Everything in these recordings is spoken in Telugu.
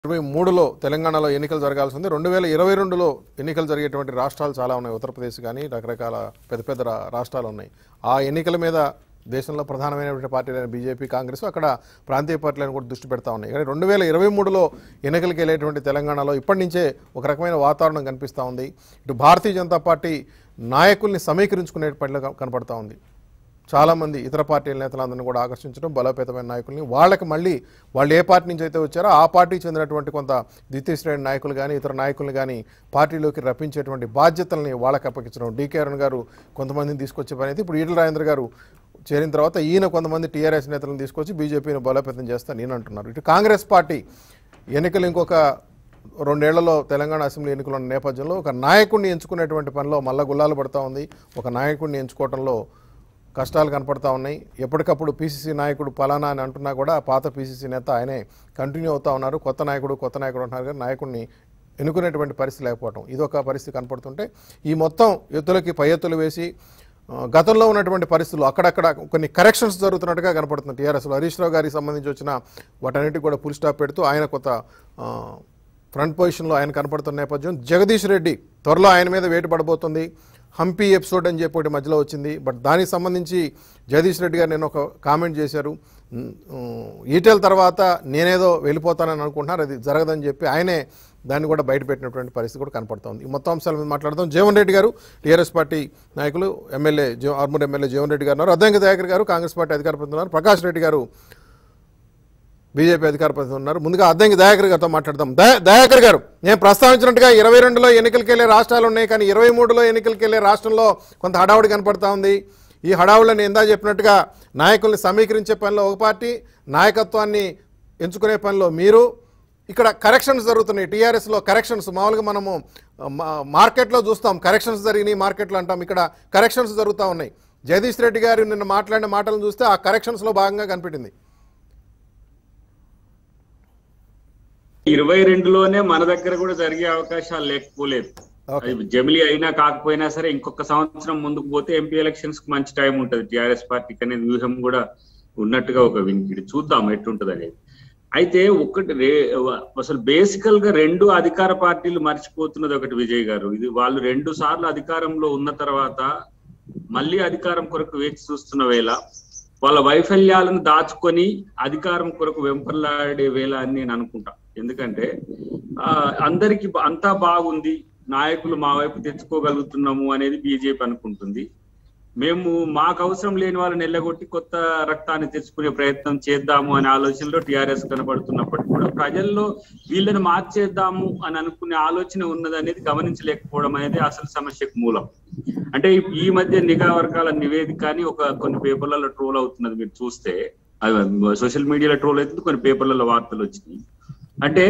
ఇరవై మూడులో తెలంగాణలో ఎన్నికలు జరగాల్సి ఉంది రెండు వేల ఇరవై రెండులో ఎన్నికలు జరిగేటువంటి రాష్ట్రాలు చాలా ఉన్నాయి ఉత్తరప్రదేశ్ కానీ రకరకాల పెద్ద పెద్ద రా- రాష్ట్రాలు ఉన్నాయి ఆ ఎన్నికల మీద దేశంలో ప్రధానమైనటువంటి పార్టీలైన బీజేపీ కాంగ్రెస్ అక్కడ ప్రాంతీయ పార్టీలను కూడా దృష్టి పెడతా ఉన్నాయి కానీ రెండు వేల ఇరవై మూడులో ఎన్నికలకు వెళ్ళేటువంటి తెలంగాణలో ఇప్పటి నుంచే ఒక రకమైన వాతావరణం కనిపిస్తూ ఉంది ఇటు భారతీయ జనతా పార్టీ నాయకుల్ని సమీకరించుకునే పనిలో కనపడతా ఉంది చాలామంది ఇతర పార్టీల నేతలందరినీ కూడా ఆకర్షించడం బలోపేతమైన నాయకుల్ని వాళ్ళకి మళ్ళీ వాళ్ళు ఏ పార్టీ నుంచి అయితే వచ్చారో ఆ పార్టీకి చెందినటువంటి కొంత ద్వితీయ శ్రేణి నాయకులు కానీ ఇతర నాయకులు కానీ పార్టీలోకి రప్పించేటువంటి బాధ్యతల్ని వాళ్ళకి అప్పగించడం డీకే అరుణ్ గారు కొంతమందిని తీసుకొచ్చే పని అయితే ఇప్పుడు ఈటల రాజేంద్ర గారు చేరిన తర్వాత ఈయన కొంతమంది టీఆర్ఎస్ నేతలను తీసుకొచ్చి బీజేపీని బలోపేతం చేస్తా నేను అంటున్నారు ఇటు కాంగ్రెస్ పార్టీ ఎన్నికలు ఇంకొక రెండేళ్లలో తెలంగాణ అసెంబ్లీ ఎన్నికలు ఉన్న నేపథ్యంలో ఒక నాయకుడిని ఎంచుకునేటువంటి పనిలో మల్ల గుల్లాలు పడతా ఉంది ఒక నాయకుడిని ఎంచుకోవడంలో కష్టాలు కనపడతా ఉన్నాయి ఎప్పటికప్పుడు పీసీసీ నాయకుడు పలానా అని అంటున్నా కూడా పాత పీసీసీ నేత ఆయనే కంటిన్యూ అవుతా ఉన్నారు కొత్త నాయకుడు కొత్త నాయకుడు అంటున్నారు కానీ నాయకుడిని ఎన్నుకునేటువంటి పరిస్థితి లేకపోవడం ఇదొక పరిస్థితి కనపడుతుంటే ఈ మొత్తం ఎత్తులకి పై ఎత్తులు వేసి ఆ, గతంలో ఉన్నటువంటి పరిస్థితులు అక్కడక్కడ కొన్ని కరెక్షన్స్ జరుగుతున్నట్టుగా కనపడుతుంది టీఆర్ఎస్లో హరీష్ రావు గారికి సంబంధించి వచ్చిన వాటన్నిటికి కూడా ఫుల్ స్టాప్ పెడుతూ ఆయన కొత్త ఆ, ఫ్రంట్ పొజిషన్లో ఆయన కనపడుతున్న నేపథ్యం జగదీష్ రెడ్డి త్వరలో ఆయన మీద వేటు పడబోతుంది హంపీ ఎపిసోడ్ అని చెప్పి ఒకటి మధ్యలో వచ్చింది బట్ దానికి సంబంధించి జగదీష్ రెడ్డి గారు నేను ఒక కామెంట్ చేశారు ఉమ్, ఉమ్, ఈటెల తర్వాత నేనేదో వెళ్ళిపోతానని అనుకుంటున్నారు అది జరగదని చెప్పి ఆయనే దాన్ని కూడా బయటపెట్టినటువంటి పరిస్థితి కూడా కనపడుతోంది ఈ మొత్తం అంశాల మీద మాట్లాడదాం జీవన్ రెడ్డి గారు టీఆర్ఎస్ పార్టీ నాయకులు ఎమ్మెల్యే జీ ఆర్మూర్ ఎమ్మెల్యే జీవన్ రెడ్డి గారు ఉన్నారు అద్దంకి దయాకర్ గారు కాంగ్రెస్ పార్టీ అధికార ప్రతినిధి ఉన్నారు ప్రకాష్ రెడ్డి గారు బీజేపీ అధికార ప్రతినిధి ఉన్నారు ముందుగా అద్దంకి దయాకర్ గారితో మాట్లాడదాం దయా దయాకర్ గారు నేను ప్రస్తావించినట్టుగా ఇరవై రెండులో ఎన్నికలకు వెళ్ళే రాష్ట్రాలు ఉన్నాయి కానీ ఇరవై మూడులో ఎన్నికలకు వెళ్ళే రాష్ట్రంలో కొంత హడావుడి కనపడతా ఉంది ఈ హడావుడిలో నేను ఇందా చెప్పినట్టుగా నాయకుల్ని సమీకరించే పనిలో ఒక పార్టీ నాయకత్వాన్ని ఎంచుకునే పనిలో మీరు ఇక్కడ కరెక్షన్స్ జరుగుతున్నాయి టీఆర్ఎస్లో కరెక్షన్స్ మామూలుగా మనము మా- మార్కెట్లో చూస్తాం కరెక్షన్స్ జరిగినాయి మార్కెట్లో అంటాం ఇక్కడ కరెక్షన్స్ జరుగుతూ ఉన్నాయి జగదీష్ రెడ్డి గారు నిన్న మాట్లాడిన మాటలను చూస్తే ఆ కరెక్షన్స్లో భాగంగా కనిపెట్టింది ఇరవై రెండులోనే మన దగ్గర కూడా జరిగే అవకాశాలు లేకపోలేదు ఓకే అది జమిలీ అయినా కాకపోయినా సరే ఇంకొక సంవత్సరం ముందుకు పోతే ఎంపీ ఎలక్షన్స్ కి మంచి టైం ఉంటది టిఆర్ఎస్ పార్టీకి అనేది వ్యూహం కూడా ఉన్నట్టుగా ఒక వినికిడి చూద్దాం ఎట్టుంటది అనేది అయితే ఒకటి రే అసలు బేసికల్ గా రెండు అధికార పార్టీలు మర్చిపోతున్నది ఒకటి విజయ్ గారు ఇది వాళ్ళు రెండు సార్లు అధికారంలో ఉన్న తర్వాత మళ్ళీ అధికారం కొరకు వేచి చూస్తున్న వేళ వాళ్ళ వైఫల్యాలను దాచుకొని అధికారం కొరకు వెంపర్లాడే వేళ అని నేను అనుకుంటా ఎందుకంటే ఆ అందరికి అంతా బాగుంది నాయకులు మా వైపు తెచ్చుకోగలుగుతున్నాము అనేది బీజేపీ అనుకుంటుంది మేము మాకు అవసరం లేని వాళ్ళని ఎల్లగొట్టి కొత్త రక్తాన్ని తెచ్చుకునే ప్రయత్నం చేద్దాము అనే ఆలోచనలో టిఆర్ఎస్ కనబడుతున్నప్పటికీ కూడా ప్రజల్లో వీళ్ళని మార్చేద్దాము అని అనుకునే ఆలోచన ఉన్నది అనేది గమనించలేకపోవడం అనేది అసలు సమస్యకు మూలం అంటే ఈ- ఈ మధ్య నిఘా వర్గాల నివేదిక అని ఒక కొన్ని పేపర్లలో ట్రోల్ అవుతున్నది మీరు చూస్తే సోషల్ మీడియాలో ట్రోల్ అవుతుంది కొన్ని పేపర్లలో వార్తలు వచ్చినాయి అంటే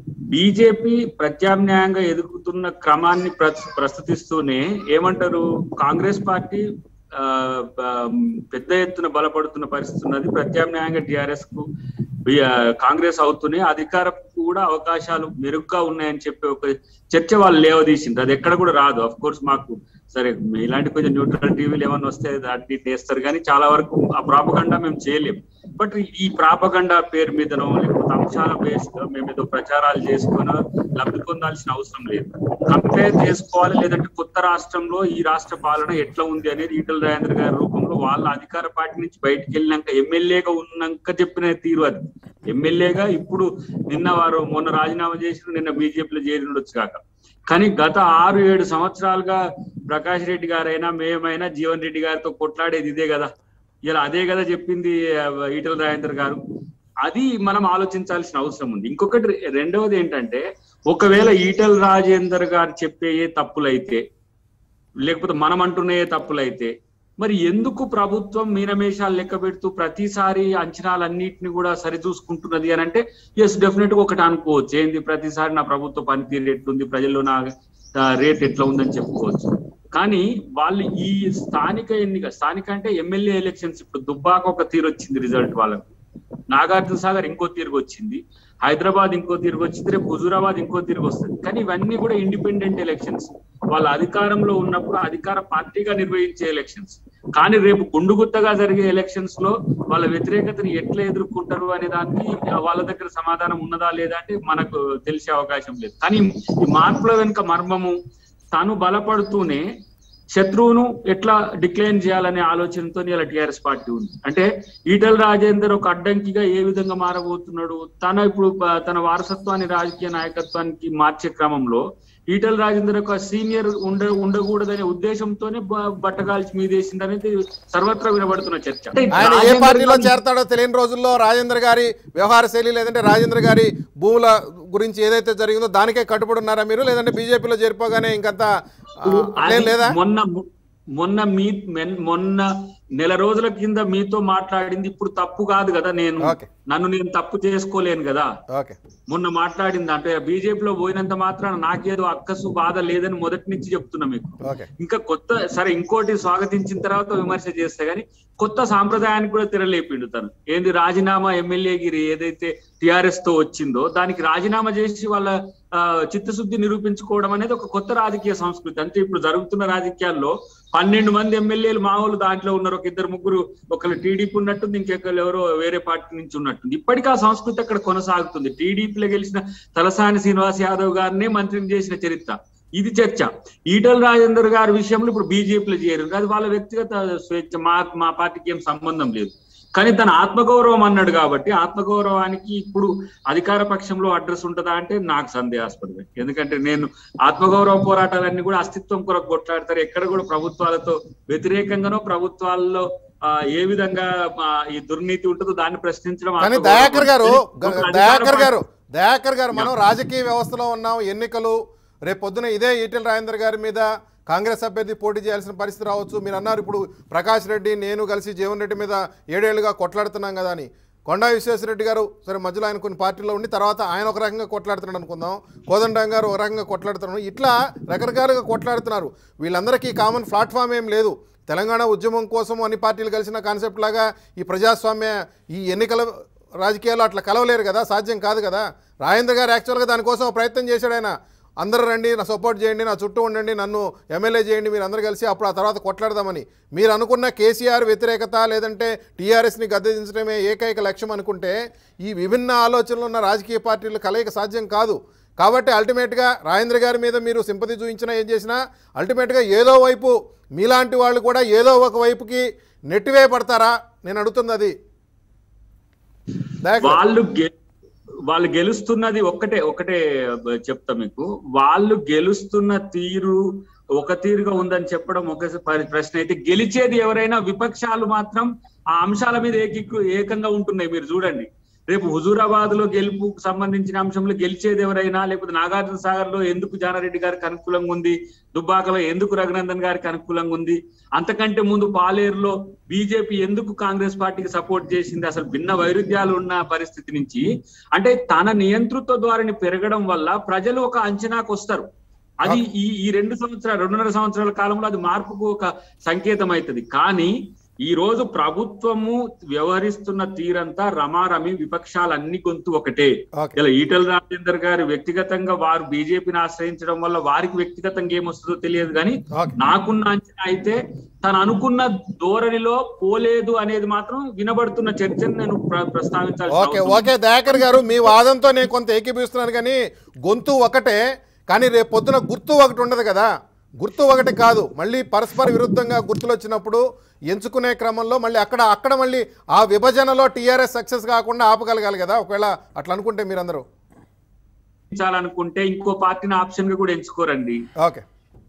బీజేపీ ప్రత్యామ్నాయంగా ఎదుగుతున్న క్రమాన్ని ప్ర- ప్రస్తుతిస్తూనే ఏమంటారు కాంగ్రెస్ పార్టీ ఆ, ఆ, పెద్ద ఎత్తున బలపడుతున్న పరిస్థితి ఉన్నది ప్రత్యామ్నాయంగా టిఆర్ఎస్ కు బి- ఆ, కాంగ్రెస్ అవుతూనే అధికారం కూడా అవకాశాలు మెరుగ్గా ఉన్నాయని చెప్పి ఒక చర్చ వాళ్ళు లేవదీసింది అది ఎక్కడ కూడా రాదు అఫ్ కోర్స్ మాకు సరే ఇలాంటి కొంచెం న్యూట్రల్ టీవీలు ఏమన్నా వస్తే దాన్ని చేస్తారు కానీ చాలా వరకు ఆ ప్రాపగండా మేము చేయలేం బట్ ఈ ప్రాపగండా పేరు మీదనో లేకపోతే అంశాల బేస్ మేము ఏదో ప్రచారాలు చేసుకునో లబ్ధి పొందాల్సిన అవసరం లేదు కంపేర్ చేసుకోవాలి లేదంటే కొత్త రాష్ట్రంలో ఈ రాష్ట్ర పాలన ఎట్లా ఉంది అనేది ఈటల రాజేంద్ర గారి రూపంలో వాళ్ళ అధికార పార్టీ నుంచి బయటికి వెళ్ళినాక ఎమ్మెల్యేగా ఉన్నాక చెప్పిన తీరు అది ఎమ్మెల్యేగా ఇప్పుడు నిన్న వారు మొన్న రాజీనామా చేసిన నిన్న బీజేపీలో చేరి ఉండొచ్చు కాక కానీ గత ఆరు ఏడు సంవత్సరాలుగా ప్రకాష్ రెడ్డి గారైనా మేమైనా జీవన్ రెడ్డి గారితో కొట్లాడేది ఇదే కదా ఇలా అదే కదా చెప్పింది ఆ, ఈటల రాజేందర్ గారు అది మనం ఆలోచించాల్సిన అవసరం ఉంది ఇంకొకటి రె- రెండవది ఏంటంటే ఒకవేళ ఈటల రాజేందర్ గారు చెప్పే ఏ తప్పులైతే లేకపోతే మనం అంటున్న ఏ తప్పులైతే మరి ఎందుకు ప్రభుత్వం మీనమేషాలు లెక్క పెడుతూ ప్రతిసారి అంచనాలన్నింటినీ కూడా సరిచూసుకుంటున్నది అని అంటే ఎస్ డెఫినెట్ గా ఒకటి అనుకోవచ్చు ఏంది ప్రతిసారి నా ప్రభుత్వ పనితీరు ఎట్లుంది ప్రజల్లో నా ఆ, రేట్ ఎట్లా ఉందని చెప్పుకోవచ్చు కానీ వాళ్ళు ఈ స్థానిక ఎన్నిక స్థానిక అంటే ఎమ్మెల్యే ఎలక్షన్స్ ఇప్పుడు దుబ్బాక ఒక తీరు వచ్చింది రిజల్ట్ వాళ్ళకు నాగార్జున సాగర్ ఇంకో తీరుగు వచ్చింది హైదరాబాద్ ఇంకో తిరిగి వచ్చింది రేపు హుజూరాబాద్ ఇంకో తిరిగి వస్తుంది కానీ ఇవన్నీ కూడా ఇండిపెండెంట్ ఎలక్షన్స్ వాళ్ళ అధికారంలో ఉన్నప్పుడు అధికార పార్టీగా నిర్వహించే ఎలక్షన్స్ కానీ రేపు గుండుగుత్తగా జరిగే ఎలక్షన్స్ లో వాళ్ళ వ్యతిరేకతని ఎట్లా ఎదుర్కొంటారు అనే దానికి వాళ్ళ దగ్గర సమాధానం ఉన్నదా లేదా అంటే మనకు తెలిసే అవకాశం లేదు కానీ ఈ మార్పుల వెనుక మర్మము తాను బలపడుతూనే శత్రువును ఎట్లా డిక్లైన్ చేయాలనే ఆలోచనతో ఇలా టిఆర్ఎస్ పార్టీ ఉంది అంటే ఈటల రాజేందర్ ఒక అడ్డంకిగా ఏ విధంగా మారబోతున్నాడు తన ఇప్పుడు ప- తన వారసత్వాన్ని రాజకీయ నాయకత్వానికి మార్చే క్రమంలో ఈటల రాజేందర్ ఒక సీనియర్ ఉండ ఉండకూడదనే ఉద్దేశంతోనే బ- బట్టగాల్చి మీదేసింది అనేది సర్వత్రా వినబడుతున్న చర్చ అంటే ఆయన ఏ రాజేందర్ పార్టీలో గారు- చేరతాడో తెలియని రోజుల్లో రాజేంద్ర గారి వ్యవహార శైలి లేదంటే రాజేంద్ర గారి భూముల గురించి ఏదైతే జరిగిందో దానికే కట్టుబడి ఉన్నారా మీరు లేదంటే బీజేపీలో చేరిపోగానే ఇంకంతా ఆ, అట్లేం అది లేదా మొన్న మొన్న మీ మెన్- మొన్న నెల రోజుల కింద మీతో మాట్లాడింది ఇప్పుడు తప్పు కాదు కదా నేను ఓకే. నన్ను నేను తప్పు చేసుకోలేను కదా ఓకే మొన్న మాట్లాడింది అంటే బీజేపీలో పోయినంత మాత్రాన నాకేదో అక్కసు బాధ లేదని మొదటి నుంచి చెప్తున్నా మీకు ఓకే ఇంకా కొత్త సరే ఇంకోటి స్వాగతించిన తర్వాత విమర్శ చేస్తే గానీ కొత్త సాంప్రదాయానికి కూడా తెరలేపిండు తను ఏంది రాజీనామా ఎమ్మెల్యే గిరి ఏదైతే టిఆర్ఎస్ తో వచ్చిందో దానికి రాజీనామా చేసి వాళ్ళ ఆ, చిత్తశుద్ధి నిరూపించుకోవడం అనేది ఒక కొత్త రాజకీయ సంస్కృతి అంటే ఇప్పుడు జరుగుతున్న రాజకీయాల్లో పన్నెండు మంది ఎమ్మెల్యేలు మామూలు దాంట్లో ఉన్నారు ఒక ఇద్దరు ముగ్గురు ఒకళ్ళు టీడీపీ ఉన్నట్టుంది ఇంకెక్కరు ఎవరో వేరే పార్టీ నుంచి ఉన్నట్టుంది ఇప్పటికీ ఆ సంస్కృతి అక్కడ కొనసాగుతుంది టీడీపీలో గెలిచిన తలసాని శ్రీనివాస్ యాదవ్ గారినే మంత్రిని చేసిన చరిత్ర ఇది చర్చ ఈటల రాజేందర్ గారి విషయంలో ఇప్పుడు బీజేపీలో చేరారు అది వాళ్ళ వ్యక్తిగత స్వేచ్ఛ మా మా పార్టీకి ఏం సంబంధం లేదు కానీ తన ఆత్మగౌరవం అన్నాడు కాబట్టి ఆత్మగౌరవానికి ఇప్పుడు అధికార పక్షంలో అడ్రస్ ఉంటుందా అంటే నాకు సందేహాస్పదమే ఎందుకంటే నేను ఆత్మగౌరవ పోరాటాలన్నీ కూడా అస్తిత్వం కొరకు కొట్లాడతారు ఎక్కడ కూడా ప్రభుత్వాలతో వ్యతిరేకంగానో ప్రభుత్వాల్లో ఆ, ఏ విధంగా ఆ, ఈ దుర్నీతి ఉంటుందో దాన్ని ప్రశ్నించడం కానీ ఆత్మగౌరవం. దయాకర్ గారు ఒక అధికార దయాకర్ పార్టీ- గారు దయాకర్ గారు మనం రాజకీయ వ్యవస్థలో ఉన్నాం ఎన్నికలు రేపు పొద్దున ఇదే ఈటెల రాజేందర్ గారి మీద కాంగ్రెస్ అభ్యర్థి పోటీ చేయాల్సిన పరిస్థితి రావచ్చు మీరు అన్నారు ఇప్పుడు ప్రకాష్ రెడ్డి నేను కలిసి జీవన్ రెడ్డి మీద ఏడేళ్లుగా కొట్లాడుతున్నాం కదా అని కొండా విశ్వేశ్వరరెడ్డి గారు సరే మధ్యలో ఆయన కొన్ని పార్టీలో ఉండి తర్వాత ఆయన ఒక రకంగా కొట్లాడుతున్నాడు అనుకుందాం కోదండం గారు ఒక రకంగా కొట్లాడుతున్నాడు ఇట్లా రకరకాలుగా కొట్లాడుతున్నారు వీళ్ళందరికీ కామన్ ప్లాట్ఫామ్ ఏం లేదు తెలంగాణ ఉద్యమం కోసం అన్ని పార్టీలు కలిసిన కాన్సెప్ట్ లాగా ఈ ప్రజాస్వామ్య ఈ ఎన్నికల రాజకీయాలు అట్లా కలవలేరు కదా సాధ్యం కాదు కదా రాజేంద్ర గారు యాక్చువల్గా దానికోసం ఒక ప్రయత్నం చేశాడు ఆయన అందరూ రండి నా సపోర్ట్ చేయండి నా చుట్టూ ఉండండి నన్ను ఎమ్మెల్యే చేయండి మీరు అందరూ కలిసి అప్పుడు ఆ తర్వాత కొట్లాడదామని మీరు అనుకున్న కేసీఆర్ వ్యతిరేకత లేదంటే టీఆర్ఎస్ని గద్దెదించడమే ఏకైక లక్ష్యం అనుకుంటే ఈ విభిన్న ఆలోచనలు ఉన్న రాజకీయ పార్టీలు కలయిక సాధ్యం కాదు కాబట్టి అల్టిమేట్గా రాజేంద్ర గారి మీద మీరు సింపతి చూపించినా ఏం చేసినా అల్టిమేట్గా ఏదో వైపు మీలాంటి వాళ్ళు కూడా ఏదో ఒక వైపుకి నెట్టివేయబడతారా నేను అడుగుతుంది అది దయాకర్ గారు. వాళ్ళు గె- వాళ్ళు గెలుస్తున్నది ఒక్కటే ఒకటే బ- చెప్తా మీకు వాళ్ళు గెలుస్తున్న తీరు ఒక తీరుగా ఉందని చెప్పడం ఒక ప- ప్రశ్న అయితే గెలిచేది ఎవరైనా విపక్షాలు మాత్రం ఆ అంశాల మీద ఏకీకృ ఏకంగా ఉంటున్నాయి మీరు చూడండి రేపు హుజూరాబాద్ లో గెలుపుకు సంబంధించిన అంశంలో గెలిచేది ఎవరైనా లేకపోతే నాగార్జున సాగర్ లో ఎందుకు జానారెడ్డి గారికి అనుకూలంగా ఉంది దుబ్బాకలో ఎందుకు రఘునందన్ గారికి అనుకూలంగా ఉంది అంతకంటే ముందు పాలేరులో బీజేపీ ఎందుకు కాంగ్రెస్ పార్టీకి సపోర్ట్ చేసింది అసలు భిన్న వైరుధ్యాలు ఉన్న పరిస్థితి నుంచి అంటే తన నియంతృత్వ ధోరణి పెరగడం వల్ల ప్రజలు ఒక అంచనాకు వస్తారు అది ఈ ఈ రెండు సంవత్సరాలు రెండున్నర సంవత్సరాల కాలంలో అది మార్పుకు ఒక సంకేతం అవుతుంది కానీ ఈ రోజు ప్రభుత్వము వ్యవహరిస్తున్న తీరంతా రమారమి విపక్షాలన్ని గొంతు ఒకటే ఓకే ఇలా ఈటల రాజేందర్ గారు వ్యక్తిగతంగా వారు బీజేపీని ఆశ్రయించడం వల్ల వారికి వ్యక్తిగతంగా ఏమొస్తుందో తెలియదు కానీ ఓకే నాకున్న అంచనా అయితే తను అనుకున్న ధోరణిలో పోలేదు అనేది మాత్రం వినబడుతున్న చర్చను నేను ప్ర- ప్రస్తావించాల్సిన ఓకే అవసరం ఓకే దయాకర్ గారు మీ వాదంతో నేను కొంత ఏకీపిస్తున్నాను కానీ గొంతు ఒకటే కానీ రేపు పొద్దున గుర్తు ఒకటి ఉండదు కదా గుర్తు ఒకటి కాదు మళ్ళీ పరస్పర విరుద్ధంగా గుర్తులు వచ్చినప్పుడు ఎంచుకునే క్రమంలో మళ్ళీ అక్కడ అక్కడ మళ్ళీ ఆ విభజనలో టీఆర్ఎస్ సక్సెస్ కాకుండా ఆపగలగాలి కదా ఒకవేళ అట్లా అనుకుంటే మీరందరూ ఎంచాలనుకుంటే ఇంకో పార్టీని ఆప్షన్ గా కూడా ఎంచుకోరండి ఓకే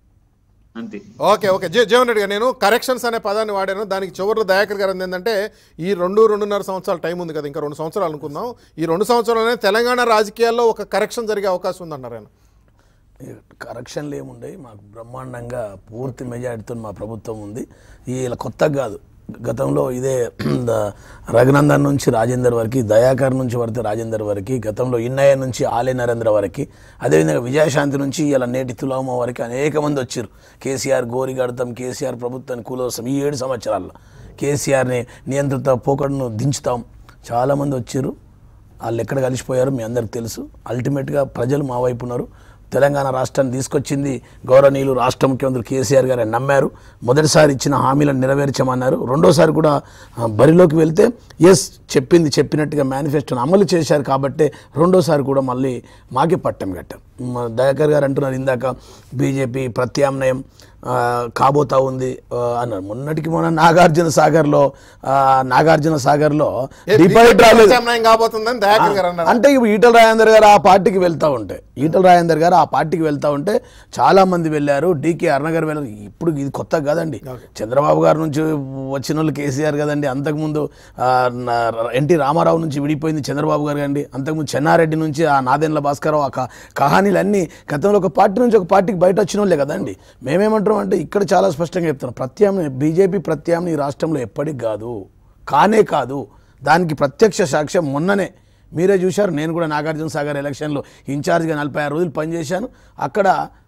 అంతే ఓకే ఓకే జే జీవన్ రెడ్డి గారు నేను కరెక్షన్స్ అనే పదాన్ని వాడాను దానికి చివరిలో దయాకర్ గారు అంది ఏంటంటే ఈ రెండు రెండున్నర సంవత్సరాల టైం ఉంది కదా ఇంకా రెండు సంవత్సరాలు అనుకుందాం ఈ రెండు సంవత్సరాలనే తెలంగాణ రాజకీయాల్లో ఒక కరెక్షన్ జరిగే అవకాశం ఉందన్నారు ఆయన కరెక్షన్లు ఏముండయి మాకు బ్రహ్మాండంగా పూర్తి మెజారిటీతో మా ప్రభుత్వం ఉంది ఇలా కొత్తగా కాదు గతంలో ఇదే ద- రఘునందన్ నుంచి రాజేందర్ వరకు దయాకర్ నుంచి పడితే రాజేందర్ వరకు గతంలో ఇన్నయ్య నుంచి ఆలే నరేంద్ర వరకు అదేవిధంగా విజయశాంతి నుంచి ఇలా నేటి తులామ వరకు అనేక మంది వచ్చారు కేసీఆర్ గోరిగడతాం కేసీఆర్ ప్రభుత్వాన్ని కూలవస్తాం ఈ ఏడు సంవత్సరాల్లో కేసీఆర్ని నియంత్రిత పోకడను దించుతాం చాలామంది వచ్చారు వాళ్ళు ఎక్కడ కలిసిపోయారో మీ అందరికి తెలుసు అల్టిమేట్గా ప్రజలు మా వైపు ఉన్నారు తెలంగాణ రాష్ట్రాన్ని తీసుకొచ్చింది గౌరవనీయులు రాష్ట్ర ముఖ్యమంత్రి కేసీఆర్ గారు అని నమ్మారు మొదటిసారి ఇచ్చిన హామీలను నెరవేర్చమన్నారు రెండోసారి కూడా ఆ, బరిలోకి వెళ్తే ఎస్ చెప్పింది చెప్పినట్టుగా మేనిఫెస్టోని అమలు చేశారు కాబట్టి రెండోసారి కూడా మళ్ళీ మాకే పట్టం కట్టాం మ- దయాకర్ గారు అంటున్నారు ఇందాక బీజేపీ ప్రత్యామ్నాయం ఆ, కాబోతా ఉంది ఆ, అన్నారు మొన్నటికి మొన్న నాగార్జున సాగర్లో ఆ, నాగార్జున సాగర్లో ఏ, డిపాజిట్ బీజేపీ రాలేదు ప్రత్యామ్నాయం కాబోతుందని దయాకర్ గారు అన్నారు అంటే ఇప్పుడు ఈటల రాజేందర్ గారు ఆ పార్టీకి వెళ్తా ఉంటే ఈటల రాజేందర్ గారు ఆ పార్టీకి వెళ్తా ఉంటే చాలా మంది వెళ్ళారు డీకే అరుణ గారు వెళ్ళారు ఇప్పుడు ఇది కొత్త కాదండి చంద్రబాబు గారి నుంచి వచ్చిన వాళ్ళు కేసీఆర్ కదండి అంతకుముందు ఆ, నా- ఎన్టీ రామారావు నుంచి విడిపోయింది చంద్రబాబు గారు అండి అంతకుముందు చెన్నారెడ్డి నుంచి ఆ నాదెండ్ల భాస్కరరావు ఆ క- కహానీలన్నీ గతంలో ఒక పార్టీ నుంచి ఒక పార్టీకి బయట వచ్చిన వాళ్ళే కదండి మేమేమంటాం అంటే ఇక్కడ చాలా స్పష్టంగా చెప్తున్నాం ప్రత్యామ్నాయం బీజేపీ ప్రత్యామ్నాయం ఈ రాష్ట్రంలో ఎప్పటికి కాదు కానే కాదు దానికి ప్రత్యక్ష సాక్ష్యం మొన్ననే మీరే చూశారు నేను కూడా నాగార్జున సాగర్ ఎలక్షన్లో ఇన్ఛార్జ్గా నలభై ఆరు రోజులు పనిచేశాను అక్కడ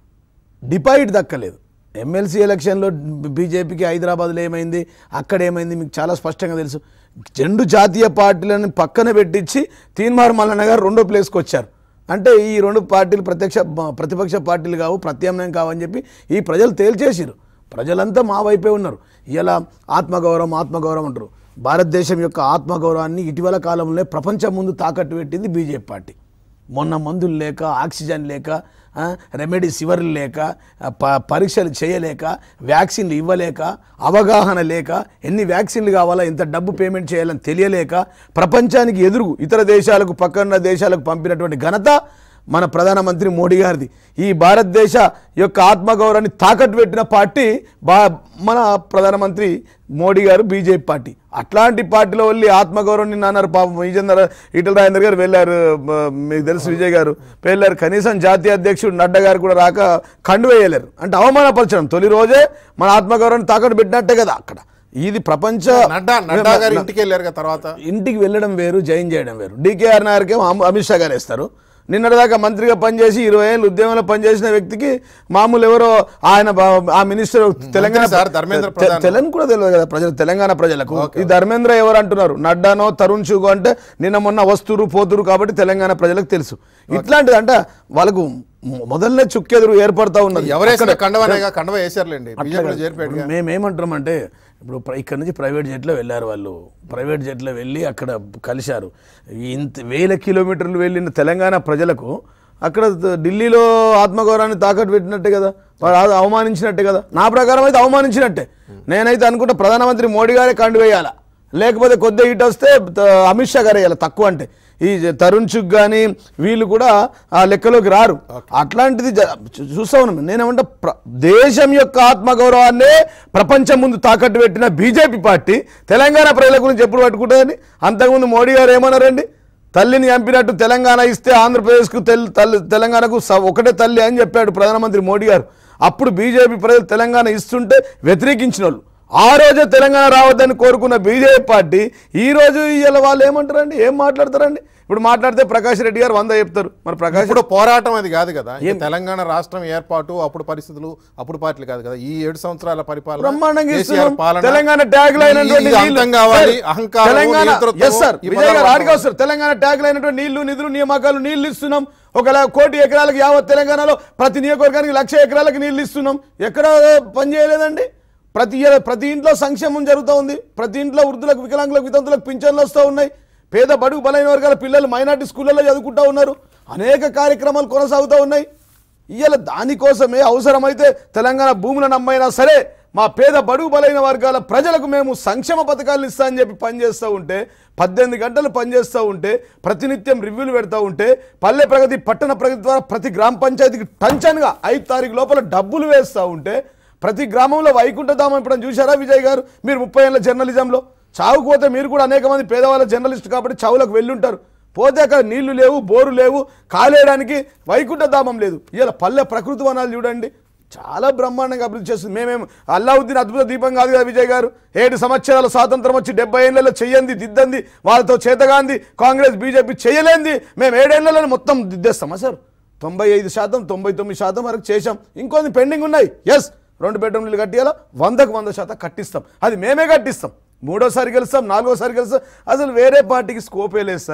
డిపాజిట్ దక్కలేదు ఎమ్మెల్సీ ఎలక్షన్లో బీజేపీకి హైదరాబాద్లో ఏమైంది అక్కడ ఏమైంది మీకు చాలా స్పష్టంగా తెలుసు రెండు జాతీయ పార్టీలను పక్కన పెట్టించి తీన్మార్ మల్లన్న గారు రెండో ప్లేస్కి వచ్చారు అంటే ఈ రెండు పార్టీలు ప్రత్యక్ష ప్రతిపక్ష పార్టీలు కావు ప్రత్యామ్నాయం కావని చెప్పి ఈ ప్రజలు తేల్చేసిరు ప్రజలంతా మా వైపే ఉన్నారు ఇలా ఆత్మగౌరవం ఆత్మగౌరవం అంటారు భారతదేశం యొక్క ఆత్మగౌరవాన్ని ఇటీవల కాలంలో ప్రపంచం ముందు తాకట్టు పెట్టింది బీజేపీ పార్టీ మొన్న మందులు లేక ఆక్సిజన్ లేక ఆ, రెమెడీస్ ఇవ్వరు లేక ఆ, ప పరీక్షలు చేయలేక వ్యాక్సిన్లు ఇవ్వలేక అవగాహన లేక ఎన్ని వ్యాక్సిన్లు కావాలా ఎంత డబ్బు పేమెంట్ చేయాలని తెలియలేక ప్రపంచానికి ఎదురు ఇతర దేశాలకు పక్కన దేశాలకు పంపినటువంటి ఘనత మన ప్రధానమంత్రి మోడీ గారిది ఈ భారతదేశ యొక్క ఆత్మగౌరవాన్ని తాకట్టు పెట్టిన పార్టీ బా మన ప్రధానమంత్రి మోడీ గారు బీజేపీ పార్టీ అట్లాంటి పార్టీలో వెళ్ళి ఆత్మగౌరవం నిన్న అన్నారు పాపం విజేందర్ ఈటల రాజేందర్ గారు వెళ్ళారు మ- మీకు తెలుసు విజయ్ గారు వెళ్ళారు కనీసం జాతీయ అధ్యక్షుడు నడ్డా గారు కూడా రాక కండు వేయలేరు అంటే అవమానపరచడం తొలి రోజే మన ఆత్మగౌరవాన్ని తాకట్టు పెట్టినట్టే కదా అక్కడ ఇది ప్రపంచ నడ్డా నడ్డా గారు ఇంటికి వెళ్ళారు కదా తర్వాత ఇంటికి వెళ్ళడం వేరు జైన్ చేయడం వేరు డీకేఆర్ నాయర్కే అమిత్ షా గారు వేస్తారు నిన్నటిదాకా మంత్రిగా పనిచేసి ఇరవై ఏళ్ళు ఉద్యమంలో పనిచేసిన వ్యక్తికి మామూలు ఎవరో ఆయన బా- ఆ మినిస్టర్ తెలంగాణ సార్, ధర్మేంద్ర తె- ప్రధాన్. తెలంగాణ కూడా తెలియదు కదా ప్రజలు తెలంగాణ ప్రజలకు ఈ ధర్మేంద్ర ఎవరు అంటున్నారు నడ్డానో తరుణ్ చుగో అంటే నిన్న మొన్న వస్తురు పోతురు కాబట్టి తెలంగాణ ప్రజలకు తెలుసు ఇట్లాంటిది అంటే వాళ్ళకు మొ- మొదలనే చుక్కెదురు ఏర్పడతా ఉన్నది ఎవరేసిన కండవనేగా కండవ వేసారులేండి బీజేపీలో చేరిపోయాడు ఇప్పుడు మేమేమంటున్నాం అంటే ఇప్పుడు ప్ర- ఇక్కడ నుంచి ప్రైవేట్ జెట్లో వెళ్ళారు వాళ్ళు ప్రైవేట్ జెట్లో వెళ్ళి అక్కడ కలిశారు ఇంత వేల కిలోమీటర్లు వెళ్ళిన తెలంగాణ ప్రజలకు అక్కడ ద- ఢిల్లీలో ఆత్మగౌరవాన్ని తాకట్టు పెట్టినట్టే కదా వాడు ఆ- అవమానించినట్టే కదా నా ప్రకారం అయితే అవమానించినట్టే నేనైతే అనుకుంటా ప్రధానమంత్రి మోడీ గారే కండు వేయాలా లేకపోతే కొద్దిగా ఇటు వస్తే త- అమిత్ షా గారు వేయాలి తక్కువ అంటే ఈ జ- తరుణ్ చుగ్ కానీ వీళ్ళు కూడా ఆ లెక్కలోకి రారు అట్లాంటిది జ- చూ- చూస్తా ఉన్నాం నేనేమంటే ప్ర- దేశం యొక్క ఆత్మగౌరవాన్నే ప్రపంచం ముందు తాకట్టు పెట్టిన బీజేపీ పార్టీ తెలంగాణ ప్రజల గురించి ఎప్పుడు పట్టుకుంటుందని అంతకుముందు మోడీ గారు ఏమన్నారండి తల్లిని చంపినట్టు తెలంగాణ ఇస్తే ఆంధ్రప్రదేశ్కు తెల్ తల్లి తెలంగాణకు స- ఒకటే తల్లి అని చెప్పాడు ప్రధానమంత్రి మోడీ గారు అప్పుడు బీజేపీ ప్రజలు తెలంగాణ ఇస్తుంటే వ్యతిరేకించిన వాళ్ళు ఆ రోజే తెలంగాణ రావద్దని కోరుకున్న బీజేపీ పార్టీ ఈ రోజు ఇవాళ వాళ్ళు ఏమంటారండి ఏం మాట్లాడతారండి ఇప్పుడు మాట్లాడితే ప్రకాష్ రెడ్డి గారు వంద చెప్తారు మరి ప్రకాష్ ఇప్పుడు పోరాటం అది కాదు కదా ఈ తెలంగాణ రాష్ట్రం ఏర్పాటు అప్పుడు పరిస్థితులు అప్పుడు పార్టీలు కాదు కదా ఈ ఏడు సంవత్సరాల పరిపాలన బ్రహ్మాండంగా కేసీఆర్ ఇస్తున్నాం. పాలన, తెలంగాణ ట్యాగ్ లైన్ ఈ- అయినటువంటి ఇది నీళ్లు- అంతం కావాలి సార్, అహంకారం తెలంగాణ నియంతృత్వం, ఎస్ సార్ ఈ విజయ్ గారు పదాలు ఆడికి వస్తారు తెలంగాణ ట్యాగ్ అయినటువంటి నీళ్లు నిధులు నియామకాలు నీళ్లు ఇస్తున్నాం ఒక ల- కోటి ఎకరాలకు యావత్ తెలంగాణలో ప్రతి నియోజకవర్గానికి లక్ష ఎకరాలకు నీళ్లు ఇస్తున్నాం ఎక్కడ పని చేయలేదండి ప్రతి ఇయ- ప్రతి ఇంట్లో సంక్షేమం జరుగుతూ ఉంది ప్రతి ఇంట్లో వృద్ధులకు వికలాంగులకు వితంతులకు పింఛన్లు వస్తూ ఉన్నాయి పేద బడుగు బలైన వర్గాల పిల్లలు మైనార్టీ స్కూళ్ళలో చదువుకుంటూ ఉన్నారు అనేక కార్యక్రమాలు కొనసాగుతూ ఉన్నాయి ఇవాళ దానికోసమే అవసరమైతే తెలంగాణ భూములను అమ్మైనా సరే మా పేద బడుగు బలైన వర్గాల ప్రజలకు మేము సంక్షేమ పథకాలు ఇస్తామని చెప్పి పనిచేస్తూ ఉంటే పద్దెనిమిది గంటలు పనిచేస్తూ ఉంటే ప్రతినిత్యం రివ్యూలు పెడతా ఉంటే పల్లె ప్రగతి పట్టణ ప్రగతి ద్వారా ప్రతి గ్రామ పంచాయతీకి టంచన్గా ఐదు తారీఖు లోపల డబ్బులు వేస్తూ ఉంటే ప్రతి గ్రామంలో వైకుంఠధామం ఇప్పుడు చూశారా విజయ్ గారు మీరు ముప్పై ఏళ్ళ జర్నలిజంలో చావుకు పోతే మీరు కూడా అనేక మంది పేదవాళ్ళ జర్నలిస్ట్ కాబట్టి చావులకు వెళ్ళుంటారు పోతే అక్కడ నీళ్లు లేవు బోరు లేవు కాలేయడానికి వైకుంఠధామం లేదు ఇలా పల్లె ప్రకృతి వనాలు చూడండి చాలా బ్రహ్మాండంగా అభివృద్ధి చేస్తుంది మేమేం అల్లావుద్దీన్ అద్భుత దీపం కాదు కదా విజయ్ గారు ఏడు సంవత్సరాల స్వాతంత్రం వచ్చి డెబ్బై ఏళ్ళలో చెయ్యంది దిద్దంది వాళ్ళతో చేతగాంది కాంగ్రెస్ బీజేపీ చేయలేంది మేము ఏడేళ్లలో మొత్తం దిద్దేస్తామా సార్ తొంభై ఐదు శాతం తొంభై తొమ్మిది శాతం వరకు చేశాం ఇంకొన్ని పెండింగ్ ఉన్నాయి ఎస్ రెండు బెడ్రూమ్లు కట్టియాలా వందకు వంద శాతం కట్టిస్తాం అది మేమే కట్టిస్తాం మూడోసారి గెలుస్తాం నాలుగోసారి గెలుస్తాం అసలు వేరే పార్టీకి స్కోపే లేదు సార్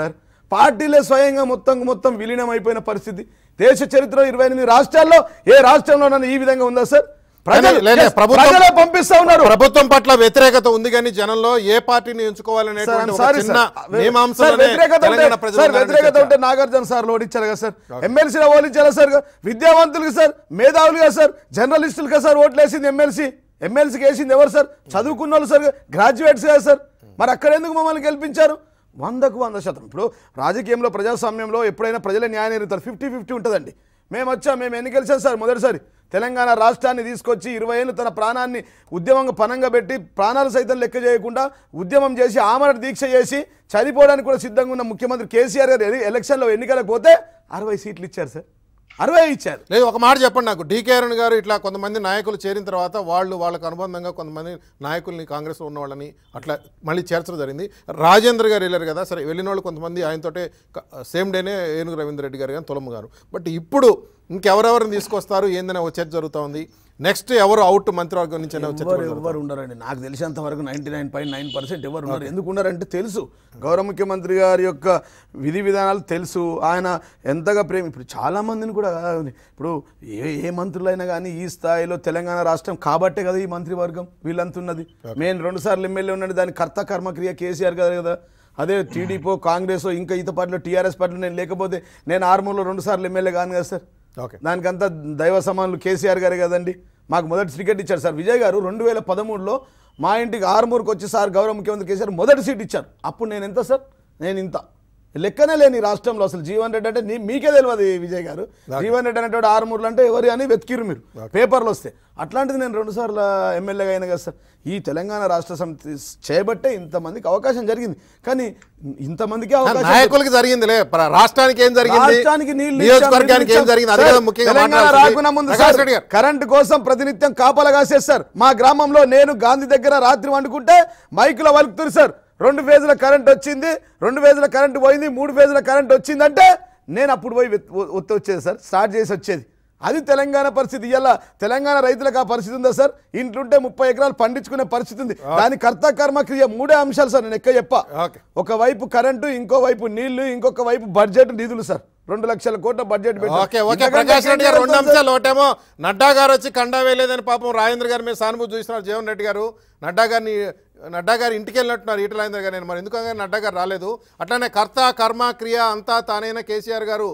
పార్టీలే స్వయంగా మొత్తం మొత్తం విలీనం అయిపోయిన పరిస్థితి దేశ చరిత్రలో ఇరవై ఎనిమిది రాష్ట్రాల్లో ఏ రాష్ట్రంలోనైనా ఈ విధంగా ఉందా సార్ ప్రజలు లే, లే, yes, ప్రభుత్వం- ప్రజలే పంపిస్తా ఉన్నారు ప్రభుత్వం పట్ల వ్యతిరేకత ఉంది కానీ జనంలో ఏ పార్టీని ఎంచుకోవాలనేటువంటి ఒక సారీ చిన్న సార్. మీమాంసలోనే సార్, వ్యతిరేకత ఉంటే- తెలంగాణ ప్రజలు సార్, ఉన్నారని వ్యతిరేకత చర్చ. ఉంటే నాగార్జున సార్ ఓడించారు కదా సార్ ఎమ్మెల్సీలో ఓడించారా సార్ విద్యావంతులుగా సార్ మేధావులుగా సార్ జర్నలిస్టులుగా సార్ ఓట్లు వేసింది ఎమ్మెల్సీ ఎమ్మెల్సీకి వేసింది ఎవరు సార్ చదువుకున్న వాళ్ళు సార్ గ్రాడ్యుయేట్స్ కదా సార్ మరి అక్కడ ఎందుకు మమ్మల్ని గెలిపించారు వందకు వంద శాతం ఇప్పుడు రాజకీయంలో ప్రజాస్వామ్యంలో ఎప్పుడైనా ప్రజలే న్యాయం ఎరుగుతారు ఫిఫ్టీ ఫిఫ్టీ ఉంటుందండి మేము వచ్చాం మేము ఎన్ని గెలిచాం సార్ మొదటిసారి తెలంగాణ రాష్ట్రాన్ని తీసుకొచ్చి ఇరవై ఏళ్ళు తన ప్రాణాన్ని ఉద్యమంగా పనంగా పెట్టి ప్రాణాలు సైతం లెక్క చేయకుండా ఉద్యమం చేసి ఆమరణ దీక్ష చేసి చనిపోవడానికి కూడా సిద్ధంగా ఉన్న ముఖ్యమంత్రి కేసీఆర్ గారు ఎలి- ఎలక్షన్లో ఎన్నికలకు పోతే అరవై సీట్లు ఇచ్చారు సార్ అరవై ఇచ్చారు లేదు ఒక మాట చెప్పండి నాకు డీకే అరుణ్ గారు ఇట్లా కొంతమంది నాయకులు చేరిన తర్వాత వాళ్ళు వాళ్ళకు అనుబంధంగా కొంతమంది నాయకుల్ని కాంగ్రెస్లో ఉన్న వాళ్ళని అట్లా మళ్ళీ చేర్చడం జరిగింది రాజేంద్ర గారు వెళ్ళారు కదా సరే వెళ్ళిన వాళ్ళు కొంతమంది ఆయనతోటే సేమ్ డేనే ఏనుగు రవీంద్ర రెడ్డి గారు కానీ తులమ్మ గారు బట్ ఇప్పుడు ఇంకెవరెవరిని తీసుకొస్తారు ఏందనే ఒక చర్చ జరుగుతూ ఉంది నెక్స్ట్ ఎవరు అవుట్ మంత్రివర్గం నుంచి అనే ఒక చర్చ ఎవరు కూడా జరుగుతోంది. ఎవరు ఉండరండి నాకు తెలిసినంత వరకు ninety nine point nine percent ఎవరు ఉన్నారు ఎందుకు ఉన్నారంటే తెలుసు గౌరవ ముఖ్యమంత్రి గారి యొక్క విధి విధానాలు తెలుసు ఆయన ఎంతగా ప్రేమ ఇప్పుడు చాలా మందిని కూడా ఇప్పుడు ఏ ఏ మంత్రులైనా కానీ ఈ స్థాయిలో తెలంగాణ రాష్ట్రం కాబట్టే కదా ఈ మంత్రివర్గం వీళ్ళంతా ఉన్నది మేము రెండు సార్లు ఎమ్మెల్యే ఉన్నది దాని కర్త కర్మక్రియ కేసీఆర్ గారు కదా అదే టీడీపీ కాంగ్రెస్ ఇంకా ఇత పార్టీలో టీఆర్ఎస్ పార్టీలో నేను లేకపోతే నేను ఆర్మూర్లో రెండు సార్లు ఎమ్మెల్యే కాను కదా సార్ ఓకే దానికంతా దైవ సమానులు కేసీఆర్ గారే కదండి మాకు మొదటి టికెట్ ఇచ్చారు సార్ విజయ్ గారు రెండు వేల పదమూడులో మా ఇంటికి ఆరుమూరుకు వచ్చి సార్ గౌరవ ముఖ్యమంత్రి కేసీఆర్ మొదటి సీట్ ఇచ్చారు అప్పుడు నేను ఎంత సార్ నేను ఇంత లెక్కనే లేని ఈ రాష్ట్రంలో అసలు జీవన్ రెడ్డి అంటే నీ- మీకే తెలియదు ఈ విజయ్ గారు జీవన్ రెడ్డి అనేటువంటి ఆరుమూరులు అంటే ఎవరు అని వెతికిరు మీరు పేపర్లు వస్తే అట్లాంటిది నేను రెండు సార్లు ఎమ్మెల్యేగా అయినా కదా సార్ ఈ తెలంగాణ రాష్ట్ర సమితి చేయబట్టే ఇంతమందికి అవకాశం జరిగింది కానీ ఇంతమందికి అవకాశం నాయకులకి జరిగిందిలే ప్ర- రాష్ట్రానికి ఏం జరిగింది రాష్ట్రానికి నీళ్లు నియోజకవర్గానికి ఏం జరిగింది అదే కదా ముఖ్యంగా తెలంగాణ మాట్లాడాల్సింది. రాకున్న ముందు ప్రకాష్ సార్ రెడ్డి గారు కరెంటు కోసం ప్రతినిత్యం కాపలా కాసేస్తారు మా గ్రామంలో నేను గాంధీ దగ్గర రాత్రి వండుకుంటే మైకులో వలుకుతురు సార్ రెండు ఫేజుల కరెంట్ వచ్చింది రెండు ఫేజుల కరెంట్ పోయింది మూడు ఫేజుల కరెంట్ వచ్చిందంటే నేను అప్పుడు పోయి వెత్- ఒత్తి వచ్చేది సార్ స్టార్ట్ చేసి వచ్చేది అది తెలంగాణ పరిస్థితి ఇవాళ తెలంగాణ రైతులకు ఆ పరిస్థితి ఉందా సార్ ఇంట్లుంటే ముప్పై ఎకరాలు పండించుకునే పరిస్థితి ఉంది దాని కర్త కర్మ క్రియ మూడే అంశాలు సార్ నేను ఎక్క చెప్పా ఓకే ఒకవైపు కరెంటు ఇంకో వైపు నీళ్లు ఇంకొక వైపు బడ్జెట్ నిధులు సార్ రెండు లక్షల కోట్ల బడ్జెట్ పెట్టారు. ఓకే ఓకే ఇంతకంటే ప్రకాష్ రెడ్డి గారు ఇంకేం రెండు చేస్తాం సార్? అంశాలు ఒకటేమో నడ్డా గారు వచ్చి కండా వేయలేదని పాపం రాజేంద్ర గారి మీద సానుభూతి చూస్తున్నారు జీవన్ రెడ్డి గారు నడ్డా గారిని నడ్డా గారు ఇంటికి వెళ్ళినట్టున్నారు ఈటల రాజేంద్ర గారు నేను మరి ఎందుకంగా నడ్డా గారు రాలేదు అట్లానే కర్త కర్మ క్రియ అంతా తానైన కేసీఆర్ గారు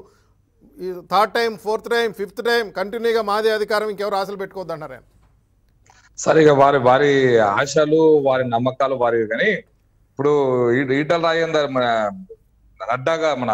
ఈ third time fourth time fifth time కంటిన్యూగా మాదే అధికారం ఇంకెవరు ఆశలు పెట్టుకోవద్దు అంటారు ఆయన సరిగా వారి వారి ఆశలు వారి నమ్మకాలు వారి కానీ ఇప్పుడు ఈ- ఈటల రాజేందర్ మన నడ్డాగా మన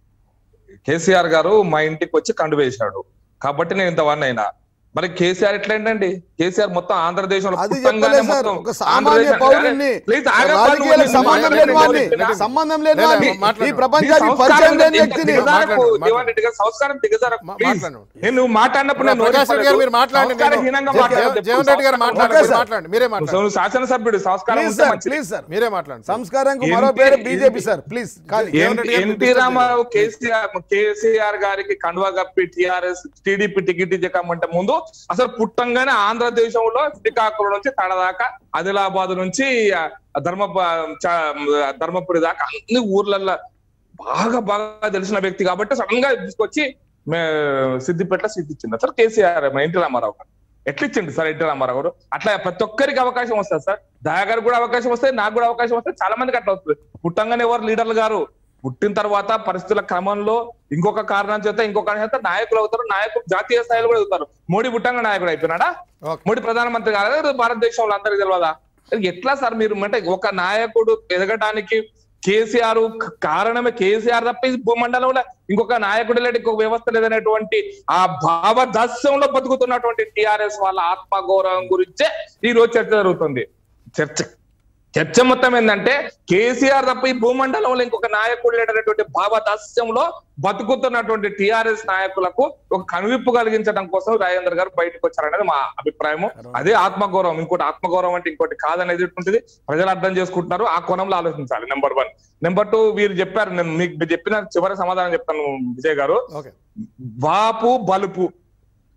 కేసీఆర్ గారు మా ఇంటికి వచ్చి కండు వేశాడు కాబట్టి నేను ఇంతవన్నీ అయినా మరి కేసీఆర్ ఎట్లేంటండి కేసీఆర్ మొత్తం ఆంధ్రదేశంలో అది పుట్టంగానే చెప్పలే సార్ మొత్తం ఒక సామాన్య ఆంధ్రదేశం- పౌరుణ్ణి ప్లీజ్ ఆగండి, రాజకీయాలకు వాళ్ళు సంబంధం వాళ్ళు లేని వాడిని వాళ్ళు సంబంధం లేని లేదు, వాడిని మాట్లాడు. ఈ ప్రపంచానికి నీ పరిచయం సంస్కారం లేని ఇంత వ్యక్తిని దిగజారకు, మాట్లాడు, జీవన్ రెడ్డి గారు సంస్కారం దిగజారకు, మా- ప్లీజ్. మాట్లాడు. నేను నువ్వు మాట్లాడినప్పుడు నేను ప్రకాష్ రెడ్డి గారు మీరు మాట్లాడండి నేను- సంస్కారహీనంగా జే- మాట్లాడొద్దు. జీవన్ రెడ్డి గారు మాట్లాడండి ఓకే మీరు సార్. మాట్లాడండి మీరే మాట్లాడండి నువ్వు శాసనసభ్యుడు సంస్కారం ప్లీజ్ ఉంటే సార్ మంచిది. ప్లీజ్ సార్ మీరే మాట్లాడండి సంస్కారం మరో ఏంటి- పేరు బీజేపీ ఏంటి- సార్ ప్లీజ్ కానీ జీవన్ రెడ్డి గారు ఎన్టీ డిస్టర్బ్ రామారావు కేసీఆర్ కేసీఆర్ గారికి కండువా కప్పి టిఆర్ఎస్ టీడీపీ టికెట్ ఇచ్చకమంటే ముందు అసలు పుట్టంగానే ఆంధ్రదేశంలో శ్రీకాకుళం నుంచి తడదాకా ఆదిలాబాద్ నుంచి ఆ, ధర్మ చ- ధర్మపురి దాకా అన్ని ఊర్లల్లో బాగా బాగా తెలిసిన వ్యక్తి కాబట్టి సడన్ గా తీసుకొచ్చి మే సిద్దిపేట సీట్ ఇచ్చింది సార్ కేసీఆర్ మన ఎన్టీ రామారావు గారు ఎట్లా ఇచ్చింది సార్ ఎన్టీ రామారావు గారు అట్లా ప్రతి ఒక్కరికి అవకాశం వస్తుంది సార్ దయాగారికి కూడా అవకాశం వస్తుంది నాకు కూడా అవకాశం వస్తుంది చాలా మందికి అట్లా వస్తుంది పుట్టంగానే ఎవరు లీడర్లు గారు పుట్టిన తర్వాత పరిస్థితుల క్రమంలో ఇంకొక కారణం చేత ఇంకొక కారణం చేత నాయకులు అవుతారు నాయకులు జాతీయ స్థాయిలో కూడా అవుతారు మోడీ పుట్టంగా నాయకుడు అయిపోయినాడా ఓకే. మోడీ ప్రధానమంత్రి కాలేదా భారతదేశంలో అందరికి తెలియదా ఎట్లా సార్ మీరు అంటే ఒక నాయకుడు ఎదగడానికి కేసీఆర్ కారణమే కేసీఆర్ తప్ప ఈ భూమండలంలో ఇంకొక నాయకుడు లేడు ఇంకొక వ్యవస్థ లేదనేటువంటి ఆ భావదాస్యంలో బతుకుతున్నటువంటి టిఆర్ఎస్ వాళ్ళ ఆత్మగౌరవం గురించే ఈ రోజు చర్చ జరుగుతుంది చర్చ చర్చ మొత్తం ఏంటంటే కేసీఆర్ తప్ప ఈ భూమండలంలో ఇంకొక నాయకుడు లేడనేటువంటి భావదాస్యంలో బతుకుతున్నటువంటి టిఆర్ఎస్ నాయకులకు ఒక కనువిప్పు కలిగించడం కోసం రాజేంద్ర గారు బయటకు వచ్చారనేది మా అభిప్రాయము అదే ఆత్మగౌరవం ఇంకోటి ఆత్మగౌరవం అంటే ఇంకోటి కాదనేది ఉంటుంది ప్రజలు అర్థం చేసుకుంటున్నారు ఆ కోణంలో ఆలోచించాలి నెంబర్ వన్ నెంబర్ టూ వీరు చెప్పారు నేను మీకు మీరు చెప్పిన చివరి సమాధానం చెప్తాను విజయ్ గారు ఓకే వాపు బలుపు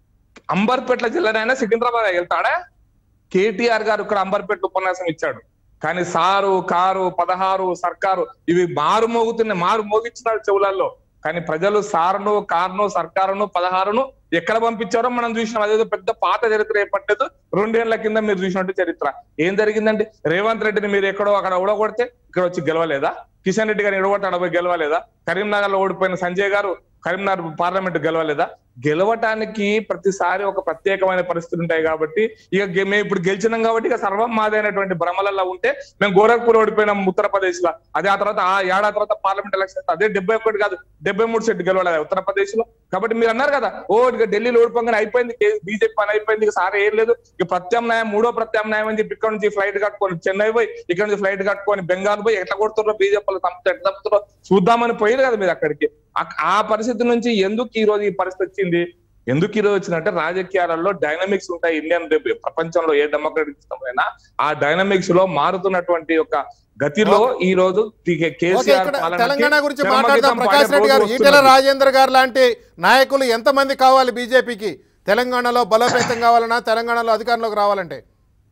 అంబర్పేట్ల జిల్లానైనా సికింద్రాబాద్ వెళ్తాడా కేటీఆర్ గారు ఇక్కడ అంబర్పేట ఉపన్యాసం ఇచ్చాడు కానీ సారు కారు పదహారు సర్కారు ఇవి మారు మోగుతున్నాయి మారు మోగించినారు చెవులలో కానీ ప్రజలు సారును కారును సర్కారును పదహారును ఎక్కడ పంపించారో మనం చూసినాం అదేదో పెద్ద పాత చరిత్ర ఏర్పట్టలేదు రెండేళ్ల కింద మీరు చూసినట్టు చరిత్ర ఏం జరిగిందంటే రేవంత్ రెడ్డిని మీరు ఎక్కడో అక్కడ ఓడగొడితే ఇక్కడ వచ్చి గెలవలేదా కిషన్ రెడ్డి గారిని ఎడగొట్టి అడవి గెలవలేదా కరీంనగర్ లో ఓడిపోయిన సంజయ్ గారు కరీంనగర్ పార్లమెంట్ గెలవలేదా గెలవటానికి ప్రతిసారి ఒక ప్రత్యేకమైన పరిస్థితులు ఉంటాయి కాబట్టి ఇక గె- మేము ఇప్పుడు గెలిచినాం కాబట్టి ఇక సర్వం మాదైనటువంటి భ్రమలలో ఉంటే మేము గోరఖ్పూర్ ఓడిపోయినాం ఉత్తరప్రదేశ్ లో అదే ఆ తర్వాత ఆ ఏడాది తర్వాత పార్లమెంట్ ఎలక్షన్ అదే డెబ్బై ఒకటి కాదు డెబ్బై మూడు సెట్ గెలవలేదు ఉత్తరప్రదేశ్ లో కాబట్టి మీరు అన్నారు కదా ఓ ఇక ఢిల్లీలో ఓడిపోగానే అయిపోయింది బీజేపీ పని అయిపోయింది ఇక సార్ ఏం లేదు ఇక ప్రత్యామ్నాయం మూడో ప్రత్యామ్నాయం అని చెప్పి ఇక్కడ నుంచి ఫ్లైట్ కట్టుకొని చెన్నై పోయి ఇక్కడ నుంచి ఫ్లైట్ కట్టుకొని బెంగాల్ పోయి ఎట్లా కొడుతున్నారో బీజేపీ తప్ప ఎట్లా తప్పుతారో చూద్దామని పోయారు కదా మీరు అక్కడికి ఆ- ఆ పరిస్థితి నుంచి ఎందుకు ఈ రోజు ఈ పరిస్థితి వచ్చింది ఎందుకు ఈ రోజు వచ్చిందంటే రాజకీయాలలో డైనమిక్స్ ఉంటాయి ఇండియన్ రేపు ప్రపంచంలో ఏ డెమోక్రటిక్ సిస్టమ్ అయినా ఆ డైనమిక్స్ లో మారుతున్నటువంటి ఒక గతిలో ఈ రోజు టి- ఓకే కేసీఆర్ ఇక్కడ పాలనకి తెలంగాణ గురించి చరమగీతం మాట్లాడదాం పాడే ప్రకాష్ రెడ్డి గారు రోజు ఈటెల వస్తున్నది. రాజేందర్ గారు లాంటి నాయకులు ఎంతమంది కావాలి బీజేపీకి తెలంగాణలో బలోపేతం కావాలన్నా తెలంగాణలో అధికారంలోకి రావాలంటే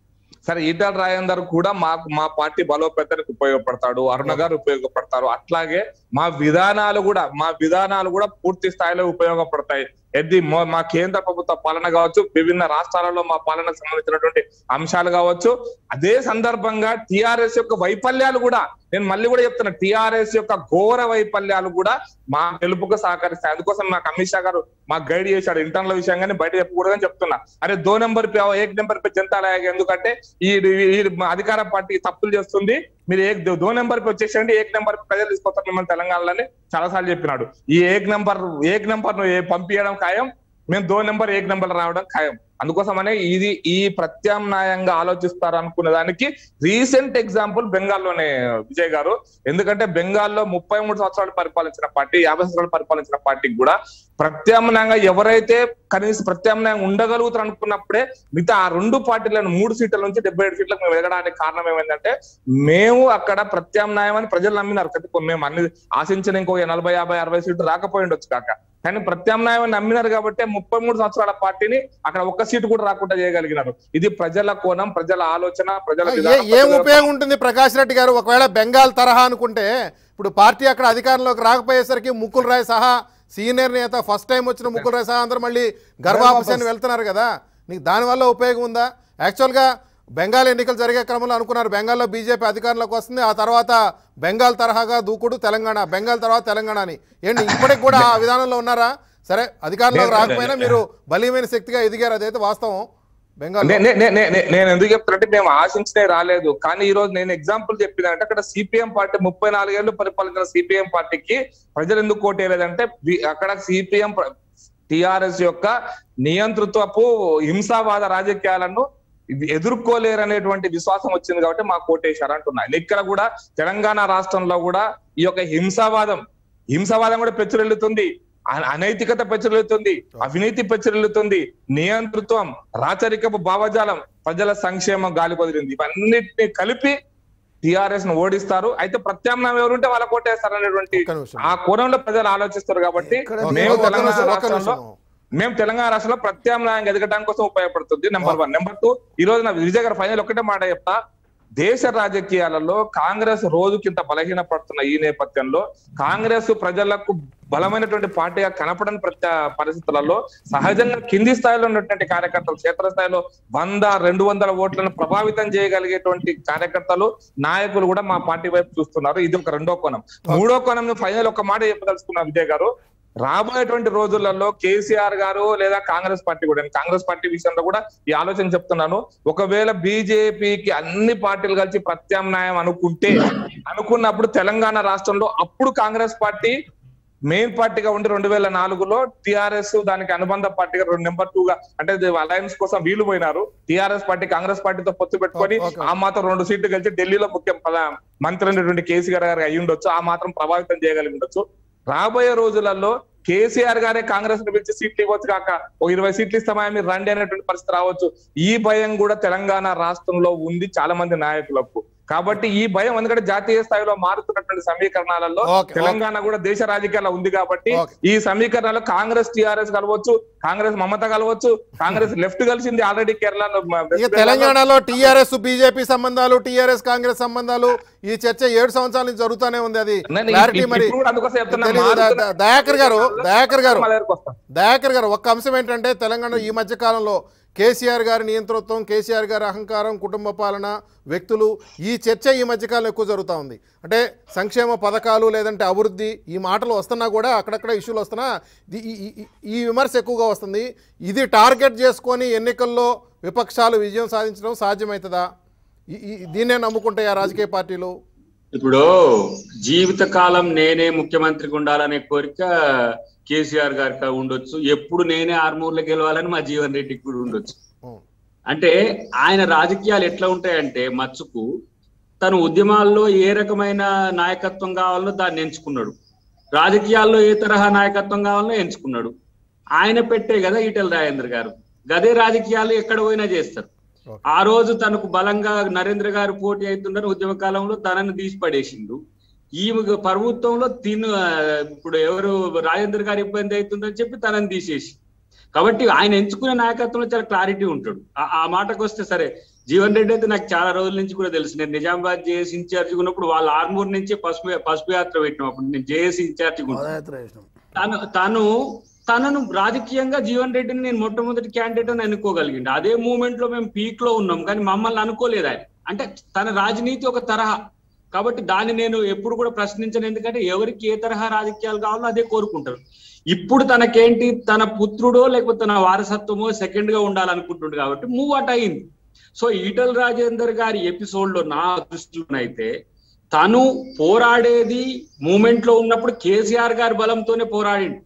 సరే ఈటల రాజేందర్ కూడా మాకు మా పార్టీ బలోపేతానికి ఉపయోగపడతాడు అరుణ గారు ఉపయోగపడతారు అట్లాగే మా విధానాలు కూడా మా విధానాలు కూడా పూర్తి స్థాయిలో ఉపయోగపడతాయి ఎది మో- మా కేంద్ర ప్రభుత్వ పాలన కావచ్చు విభిన్న రాష్ట్రాలలో మా పాలనకు సంబంధించినటువంటి అంశాలు కావచ్చు అదే సందర్భంగా టిఆర్ఎస్ యొక్క వైఫల్యాలు కూడా నేను మళ్ళీ కూడా చెప్తున్నా టిఆర్ఎస్ యొక్క ఘోర వైఫల్యాలు కూడా మా గెలుపుకు సహకరిస్తాయి అందుకోసం నాకు అమిత్ షా గారు మాకు గైడ్ చేశాడు ఇంటర్నల్ విషయంగానే బయట చెప్పకూడదని చెప్తున్నా అరే దో నెంబర్ పే ఏక్ నెంబర్ పే జనతా లాగా ఎందుకంటే ఈ ఈ అధికార పార్టీ తప్పులు చేస్తుంది మీరు ఏక్ దో- దో నెంబర్ పే వచ్చేసండి ఏక్ నెంబర్ ప్రజలు తీసుకొస్తారు మిమ్మల్ని తెలంగాణలోనే చాలా సార్లు చెప్పినాడు ఈ ఏక్ నెంబర్ ఏక్ నెంబర్ ను ఏ- పంపించడం ఖాయం మేము దో నెంబర్ ఏక్ నెంబర్ రావడం ఖాయం అందుకోసమనే ఇది ఈ ప్రత్యామ్నాయంగా ఆలోచిస్తారు అనుకునే దానికి రీసెంట్ ఎగ్జాంపుల్ బెంగాల్లోనే విజయ్ గారు ఎందుకంటే బెంగాల్లో ముప్పై మూడు సంవత్సరాలు పరిపాలించిన పార్టీ యాభై సంవత్సరాలు పరిపాలించిన పార్టీకి కూడా ప్రత్యామ్నాయంగా ఎవరైతే కనీసం ప్రత్యామ్నాయంగా ఉండగలుగుతారు అనుకున్నప్పుడే మిగతా ఆ రెండు పార్టీలను మూడు సీట్ల నుంచి డెబ్బై ఏడు సీట్లకు మేము ఎదగడానికి కారణం ఏమైందంటే మేము అక్కడ ప్రత్యామ్నాయం అని ప్రజలు నమ్మినారు కదా మేము అన్ని ఆశించిన ఇంకో నలభై యాభై అరవై సీట్లు రాకపోయి ఉండొచ్చు కాక కానీ ప్రత్యామ్నాయం అని నమ్మినారు కాబట్టి ముప్పై మూడు సంవత్సరాల పార్టీని అక్కడ ఒక్క సీటు కూడా రాకుండా చేయగలిగినారు ఇది ప్రజల కోణం ప్రజల ఆలోచన ప్రజల ఏ విధానం, ఏం ప్రజల- ఉపయోగం ఉంటుంది ప్రకాష్ రెడ్డి గారు ఒకవేళ బెంగాల్ తరహా అనుకుంటే ఇప్పుడు పార్టీ అక్కడ అధికారంలోకి రాకపోయేసరికి ముకుల్ రాయ్ సహా సీనియర్ నేత ఫస్ట్ టైం వచ్చిన ముకుల్ రాయ్ సహా అందరూ మళ్ళీ గర్భాపస్ అని వెళ్తున్నారు కదా నీకు దానివల్ల ఉపయోగం ఉందా యాక్చువల్గా బెంగాల్ ఎన్నికలు జరిగే క్రమంలో అనుకున్నారు బెంగాల్లో బీజేపీ అధికారంలోకి వస్తుంది ఆ తర్వాత బెంగాల్ తరహాగా దూకుడు తెలంగాణ బెంగాల్ తర్వాత తెలంగాణ అని ఏంటి ఇప్పటికి కూడా ఆ విధానంలో ఉన్నారా సరే అధికారంలోకి రాకపోయినా మీరు బలీయమైన శక్తిగా ఎదిగారు అదైతే వాస్తవం బెంగాల్ నే- నే- నే- నే- నే- నేను ఎందుకు చెప్తానంటే మేము ఆశించినే రాలేదు కానీ ఈ రోజు నేను ఎగ్జాంపుల్ చెప్పిన అంటే అక్కడ సిపిఎం పార్టీ ముప్పై నాలుగేళ్లు పరిపాలించిన సిపిఎం పార్టీకి ప్రజలు ఎందుకు కోటేయలేదంటే వి- అక్కడ సిపిఎం టిఆర్ఎస్ యొక్క నియంతృత్వపు హింసావాద రాజకీయాలను ఇది ఎదుర్కోలేరనేటువంటి విశ్వాసం వచ్చింది కాబట్టి మా కోటేశారు అంటున్నాయి ఇక్కడ కూడా తెలంగాణ రాష్ట్రంలో కూడా ఈ యొక్క హింసావాదం హింసావాదం కూడా పెచ్చురెళ్లుతుంది అ- అనైతికత పెచ్చురెళ్లుతుంది అవినీతి పెచ్చురెళ్లుతుంది నియంతృత్వం రాచరికపు భావజాలం ప్రజల సంక్షేమం గాలి కుదిరింది ఇవన్నిటిని కలిపి టిఆర్ఎస్ ను ఓడిస్తారు అయితే ప్రత్యామ్నాయం ఎవరుంటే వాళ్ళ కోటేస్తారు అనేటువంటి ఒక్క నిమిషం. ఆ కోణంలో ప్రజలు ఆలోచిస్తారు కాబట్టి మేము ఒక్క తెలంగాణ నిమిషం, ఒక్క రాష్ట్రంలో నిమిషం. మేము తెలంగాణ రాష్ట్రంలో ప్రత్యామ్నాయంగా ఎదగడానికి కోసం ఉపయోగపడుతుంది నెంబర్ వన్ నెంబర్ టూ ఈ రోజు నా విజయ్ గారు ఫైనల్ ఒకటే మాట చెప్తా దేశ రాజకీయాలలో కాంగ్రెస్ రోజుకింత బలహీన పడుతున్న ఈ నేపథ్యంలో కాంగ్రెస్ ప్రజలకు బలమైనటువంటి పార్టీగా కనపడని ప్రత్యా పరిస్థితులలో సహజంగా కింది స్థాయిలో ఉన్నటువంటి కార్యకర్తలు క్షేత్రస్థాయిలో వంద రెండు వందల ఓట్లను ప్రభావితం చేయగలిగేటువంటి కార్యకర్తలు నాయకులు కూడా మా పార్టీ వైపు చూస్తున్నారు ఇది ఒక రెండో కోణం మూడో కోణం ఫైనల్ ఒక మాట చెప్పదలుచుకున్నా విజయ్ గారు రాబోయేటువంటి రోజులలో కేసీఆర్ గారు లేదా కాంగ్రెస్ పార్టీ కూడా నేను కాంగ్రెస్ పార్టీ విషయంలో కూడా ఈ ఆలోచన చెప్తున్నాను ఒకవేళ బీజేపీకి అన్ని పార్టీలు కలిసి ప్రత్యామ్నాయం అనుకుంటే అనుకున్నప్పుడు తెలంగాణ రాష్ట్రంలో అప్పుడు కాంగ్రెస్ పార్టీ మెయిన్ పార్టీగా ఉండి రెండు వేల నాలుగులో టిఆర్ఎస్ దానికి అనుబంధ పార్టీగా రెండు నెంబర్ టూ గా అంటే అలయన్స్ కోసం వీలు పోయినారు టిఆర్ఎస్ పార్టీ కాంగ్రెస్ పార్టీతో పొత్తు పెట్టుకొని ఓకే. ఆ మాత్రం రెండు సీట్లు కలిసి ఢిల్లీలో ముఖ్య ప్రధా- మంత్రి అయినటువంటి కేసీఆర్ గారు అయి ఉండొచ్చు ఆ మాత్రం ప్రభావితం చేయగలిగి ఉండొచ్చు రాబోయే రోజులలో కేసీఆర్ గారే కాంగ్రెస్ ను పిలిచి సీట్లు ఇవ్వచ్చు కాక ఓ ఇరవై సీట్లు ఇస్తామా మీరు రండి అనేటువంటి పరిస్థితి రావచ్చు ఈ భయం కూడా తెలంగాణ రాష్ట్రంలో ఉంది చాలా మంది నాయకులకు కాబట్టి ఈ భయం ఎందుకంటే జాతీయ స్థాయిలో మారుతున్నటువంటి సమీకరణాలలో ఓకే, ఓకే. తెలంగాణ కూడా దేశ రాజకీయాల్లో ఉంది కాబట్టి ఓకే. ఈ సమీకరణాలు కాంగ్రెస్ టిఆర్ఎస్ కలవచ్చు కాంగ్రెస్ మమత కలవచ్చు కాంగ్రెస్ లెఫ్ట్ కలిసింది ఆల్రెడీ కేరళలో మ- ఇక వెస్ట్ తెలంగాణలో టీఆర్ఎస్ బీజేపీ సంబంధాలు టీఆర్ఎస్ కాంగ్రెస్ సంబంధాలు ఈ చర్చ ఏడు సంవత్సరాల నుంచి జరుగుతూనే ఉంది అది నేను క్లారిటీ ఇప్పుడు మరి కూడా అందుకోసం చెప్తున్నా, తెలీదు. ద- ద- దయాకర్ గారు దయాకర్ గారు మా దగ్గరకు వస్తాం. దయాకర్ గారు ఒక్క అంశం ఏంటంటే తెలంగాణ ఈ మధ్య కాలంలో కేసీఆర్ గారి నియంతృత్వం కేసీఆర్ గారి అహంకారం కుటుంబ పాలన వ్యక్తులు ఈ చర్చ ఈ మధ్యకాలంలో ఎక్కువ జరుగుతూ ఉంది అంటే సంక్షేమ పథకాలు లేదంటే అభివృద్ధి ఈ మాటలు వస్తున్నా కూడా అక్కడక్కడ ఇష్యూలు వస్తున్నా ఇది- ఈ- ఈ- ఈ- ఈ విమర్శ ఎక్కువగా వస్తుంది ఇది టార్గెట్ చేసుకొని ఎన్నికల్లో విపక్షాలు విజయం సాధించడం సాధ్యమవుతుందా ఈ- ఈ- దీన్నే నమ్ముకుంటాయా రాజకీయ పార్టీలు ఇప్పుడు జీవితకాలం నేనే ముఖ్యమంత్రిగా ఉండాలనే కోరిక కేసీఆర్ గారికి ఉండొచ్చు ఎప్పుడు నేనే ఆర్మూర్లో గెలవాలని మా జీవన్ రెడ్డికి కూడా ఉండొచ్చు ఉం. అంటే ఆయన రాజకీయాలు ఎట్లా ఉంటాయంటే మచ్చుకు తను ఉద్యమాల్లో ఏ రకమైన నాయకత్వం కావాలో దాన్ని ఎంచుకున్నాడు రాజకీయాల్లో ఏ తరహా నాయకత్వం కావాలో ఎంచుకున్నాడు ఆయన పెట్టే కదా ఈటెల రాజేంద్ర గారు గదే రాజకీయాలు ఎక్కడ పోయినా చేస్తారు ఆ రోజు తనకు బలంగా నరేంద్ర గారు పోటీ అవుతుందని ఉద్యమ కాలంలో తనని తీసి పడేసిండు ఈ ప్రభుత్వంలో తిను ఆ, ఇప్పుడు ఎవరు రాజేంద్ర గారు ఇబ్బంది అవుతుందని చెప్పి తనని తీసేసి కాబట్టి ఆయన ఎంచుకునే నాయకత్వంలో చాలా క్లారిటీ ఉంటాడు ఆ- ఆ మాటకు వస్తే సరే జీవన్ రెడ్డి అయితే నాకు చాలా రోజుల నుంచి కూడా తెలుసు నేను నిజామాబాద్ జేఏసీ ఇన్ఛార్జ్ ఉన్నప్పుడు వాళ్ళ ఆర్మూర్ నుంచి పసుపు పసుపు యాత్ర పెట్టినప్పుడు నేను జేఏసీ ఇన్ఛార్జ్ పాదయాత్ర చేసినాం తను తను తనను రాజకీయంగా జీవన్ రెడ్డిని నేను మొట్టమొదటి క్యాండిడేట్ అని అనుకోగలిగిండు అదే మూమెంట్ లో మేము పీక్ లో ఉన్నాం కానీ మమ్మల్ని అనుకోలేదు ఆయన అంటే తన రాజనీతి ఒక తరహా కాబట్టి దాన్ని నేను ఎప్పుడు కూడా ప్రశ్నించను ఎందుకంటే ఎవరికి ఏ తరహా రాజకీయాలు కావాలో అదే కోరుకుంటారు ఇప్పుడు తనకేంటి తన పుత్రుడో లేకపోతే తన వారసత్వమో సెకండ్ గా ఉండాలనుకుంటుండు కాబట్టి మూవ్ అట్ అయింది సో ఈటల్ రాజేందర్ గారి ఎపిసోడ్ లో నా దృష్టిలోనైతే తను పోరాడేది మూమెంట్ లో ఉన్నప్పుడు కేసీఆర్ గారి బలంతోనే పోరాడిండు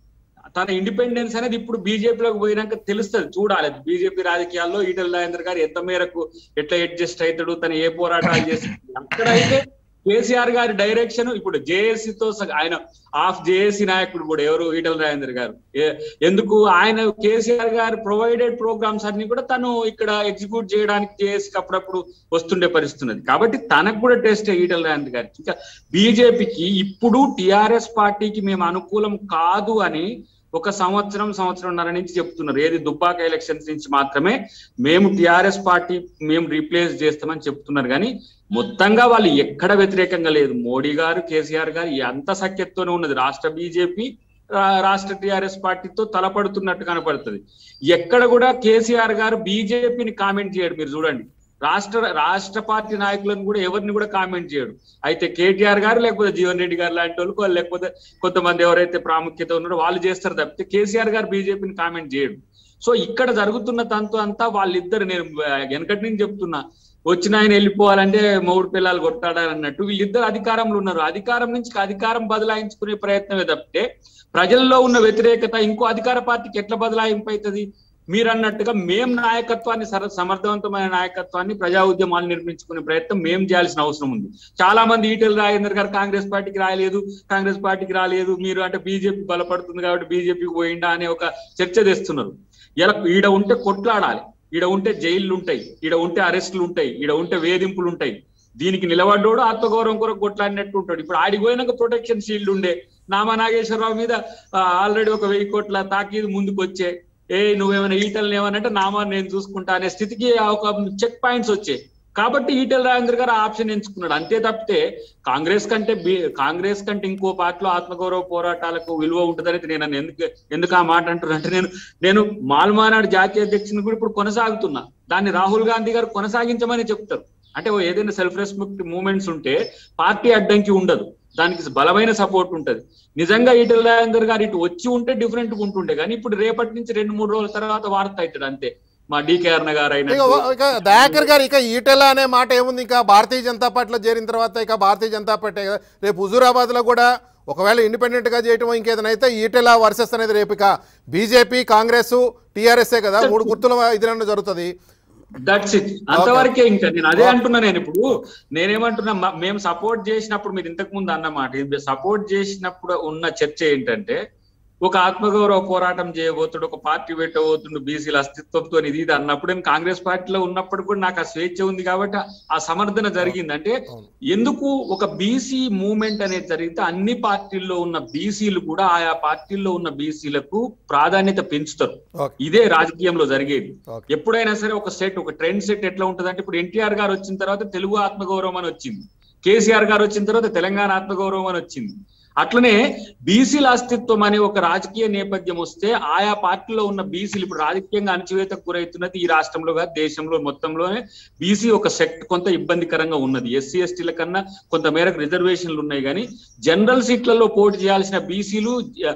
తన ఇండిపెండెన్స్ అనేది ఇప్పుడు బీజేపీలోకి పోయినాక తెలుస్తుంది చూడాలి బీజేపీ రాజకీయాల్లో ఈటల రాజేందర్ గారు ఎంత మేరకు ఎట్లా అడ్జస్ట్ అవుతాడు తను ఏ పోరాటాలు చేస్తాడు అక్కడైతే కేసీఆర్ గారి డైరెక్షన్ ఇప్పుడు JSC తో సగ- ఆయన ఆఫ్ జేఏసీ నాయకుడు కూడా ఎవరు ఈటల రాజేందర్ గారు ఏ- ఎందుకు ఆయన కేసీఆర్ గారు ప్రొవైడెడ్ ప్రోగ్రామ్స్ అన్ని కూడా తను ఇక్కడ ఎగ్జిక్యూట్ చేయడానికి జేఏసీకి అప్పుడప్పుడు వస్తుండే పరిస్థితి ఉన్నది కాబట్టి తనకు కూడా టెస్ట్ ఈటల రాజేందర్ గారు ఇంకా బీజేపీకి ఇప్పుడు టిఆర్ఎస్ పార్టీకి మేము అనుకూలం కాదు అని ఒక సంవత్సరం సంవత్సరంన్నర నుంచి చెప్తున్నారు ఏది దుబ్బాక ఎలక్షన్స్ నుంచి మాత్రమే మేము టిఆర్ఎస్ పార్టీ మేము రీప్లేస్ చేస్తామని చెప్తున్నారు కానీ మొత్తంగా వాళ్ళు ఎక్కడ వ్యతిరేకంగా లేదు మోడీ గారు కేసీఆర్ గారు ఎంత సఖ్యతతోనే ఉన్నది రాష్ట్ర బీజేపీ రాష్ట్ర టిఆర్ఎస్ పార్టీతో తలపడుతున్నట్టు కనపడుతుంది ఎక్కడ కూడా కేసీఆర్ గారు బీజేపీని కామెంట్ చేయడు మీరు చూడండి రాష్ట్ర రాష్ట్ర పార్టీ నాయకులను కూడా ఎవరిని కూడా కామెంట్ చేయడు అయితే కేటీఆర్ గారు లేకపోతే జీవన్ రెడ్డి గారు లాంటి వాళ్ళు లేకపోతే కొంతమంది ఎవరైతే ప్రాముఖ్యత ఉన్నారో వాళ్ళు చేస్తారు తప్పితే కేసీఆర్ గారు బీజేపీని కామెంట్ చేయడు సో ఇక్కడ జరుగుతున్న తంతు అంతా వాళ్ళిద్దరు నేను ఆ, వెనకటి నుంచి చెప్తున్నా వచ్చిన ఆయన వెళ్ళిపోవాలంటే మూడు పిల్లలు కొట్టాడని అన్నట్టు వీళ్ళిద్దరు అధికారంలో ఉన్నారు అధికారం నుంచి అధికారం బదలాయించుకునే ప్రయత్నమే తప్పితే ప్రజల్లో ఉన్న వ్యతిరేకత ఇంకో అధికార పార్టీకి ఎట్లా బదలాయింపు అవుతుంది మీరు అన్నట్టుగా మేం నాయకత్వాన్ని సర సమర్థవంతమైన నాయకత్వాన్ని ప్రజా ఉద్యమాలు నిర్మించుకునే ప్రయత్నం మేం చేయాల్సిన అవసరం ఉంది చాలా మంది ఈటెల రాజేందర్ గారు కాంగ్రెస్ పార్టీకి రాలేదు కాంగ్రెస్ పార్టీకి రాలేదు మీరు అంటే బీజేపీ బలపడుతుంది కాబట్టి బీజేపీకి పోయిందా అనే ఒక చర్చ తెస్తున్నారు ఇలా ఈడ ఉంటే కొట్లాడాలి ఈడ ఉంటే జైళ్ళు ఉంటాయి ఈడ ఉంటే అరెస్టులు ఉంటాయి ఈడ ఉంటే వేధింపులు ఉంటాయి దీనికి నిలబడ్డోడు ఆత్మగౌరవం కొరకు కొట్లాడినట్టు ఉంటాడు ఇప్పుడు ఆడికి పోయినాక ప్రొటెక్షన్ షీల్డ్ ఉండే నామా నాగేశ్వరరావు మీద ఆల్రెడీ ఒక వెయ్యి కోట్ల తాకీదు ముందుకు వచ్చే ఏ నువ్వేమైనా ఈటలు ఏమనంటే నామా నేను చూసుకుంటా అనే స్థితికి ఒక చెక్ పాయింట్స్ వచ్చాయి కాబట్టి ఈటెల రాజేంద్ర గారు ఆ ఆప్షన్ ఎంచుకున్నాడు అంతే తప్పితే కాంగ్రెస్ కంటే బి- కాంగ్రెస్ కంటే ఇంకో పార్టీలో ఆత్మగౌరవ పోరాటాలకు విలువ ఉంటుందని నేను అన్న- ఎందుకు ఎందుకు ఆ మాట అంటున్నా అంటే నేను నేను మాల్మానాడు జాతీయ అధ్యక్షుని కూడా ఇప్పుడు కొనసాగుతున్నా దాన్ని రాహుల్ గాంధీ గారు కొనసాగించమని చెప్తారు అంటే ఓ ఏదైనా సెల్ఫ్ రెస్పెక్ట్ మూమెంట్స్ ఉంటే పార్టీ అడ్డంకి ఉండదు దానికి బలమైన సపోర్ట్ ఉంటది నిజంగా ఈటెల రాజేందర్ గారు ఇటు వచ్చి ఉంటే డిఫరెంట్ గా ఉంటుండే కానీ ఇప్పుడు రేపటి నుంచి రెండు మూడు రోజుల తర్వాత వార్త అవుతాడు అంతే మా డికే అర్ణ గారు ఇక అయినట్టు ఓ- ఇక దయాకర్ గారు ఇక ఈటెల అనే మాట ఏముంది ఇంకా భారతీయ జనతా పార్టీలో చేరిన తర్వాత ఇక భారతీయ జనతా పార్టీ కదా రేపు హుజూరాబాద్ లో కూడా ఒకవేళ ఇండిపెండెంట్ గా చేయటం ఇంకేదైనా అయితే ఈటెల వర్సెస్ అనేది రేపు ఇక బీజేపీ కాంగ్రెస్ టీఆర్ఎస్ఏ కదా మూడు గుర్తుల ఇది జరుగుతుంది దట్స్ ఇట్ అంతవరకే ఇంకా నేను అదే అంటున్నా నేను ఇప్పుడు నేనేమంటున్నా మ- మేము సపోర్ట్ చేసినప్పుడు మీరు ఇంతకు ముందు అన్నమాట సపోర్ట్ చేసినప్పుడు ఉన్న చర్చ ఏంటంటే ఒక ఆత్మగౌరవ పోరాటం చేయబోతుడు ఒక పార్టీ పెట్టబోతుండు బీసీల అస్తిత్వంతో ఇది ఇది అన్నప్పుడు నేను కాంగ్రెస్ పార్టీలో ఉన్నప్పుడు కూడా నాకు ఆ స్వేచ్ఛ ఉంది కాబట్టి ఆ సమర్థన జరిగింది అంటే అవును. ఎందుకు ఒక బీసీ మూవ్మెంట్ అనేది జరిగితే అన్ని పార్టీల్లో ఉన్న బీసీలు కూడా ఆయా పార్టీల్లో ఉన్న బీసీలకు ప్రాధాన్యత పెంచుతారు ఓకే ఇదే రాజకీయంలో జరిగేది ఓకే ఎప్పుడైనా సరే ఒక సెట్ ఒక ట్రెండ్ సెట్ ఎట్లా ఉంటుంది అంటే ఇప్పుడు ఎన్టీఆర్ గారు వచ్చిన తర్వాత తెలుగు ఆత్మగౌరవం అని వచ్చింది కేసీఆర్ గారు వచ్చిన తర్వాత తెలంగాణ ఆత్మగౌరవం అని వచ్చింది అట్లనే బీసీల అస్తిత్వం అనే ఒక రాజకీయ నేపథ్యం వస్తే ఆయా పార్టీలో ఉన్న బీసీలు ఇప్పుడు రాజకీయంగా అణచివేతకు గురవుతున్నది ఈ రాష్ట్రంలో కాదు దేశంలో మొత్తంలోనే బీసీ ఒక సెక్ట్ కొంత ఇబ్బందికరంగా ఉన్నది ఎస్సీ ఎస్టీల కన్నా కొంత మేరకు రిజర్వేషన్లు ఉన్నాయి కానీ జనరల్ సీట్లలో పోటీ చేయాల్సిన బీసీలు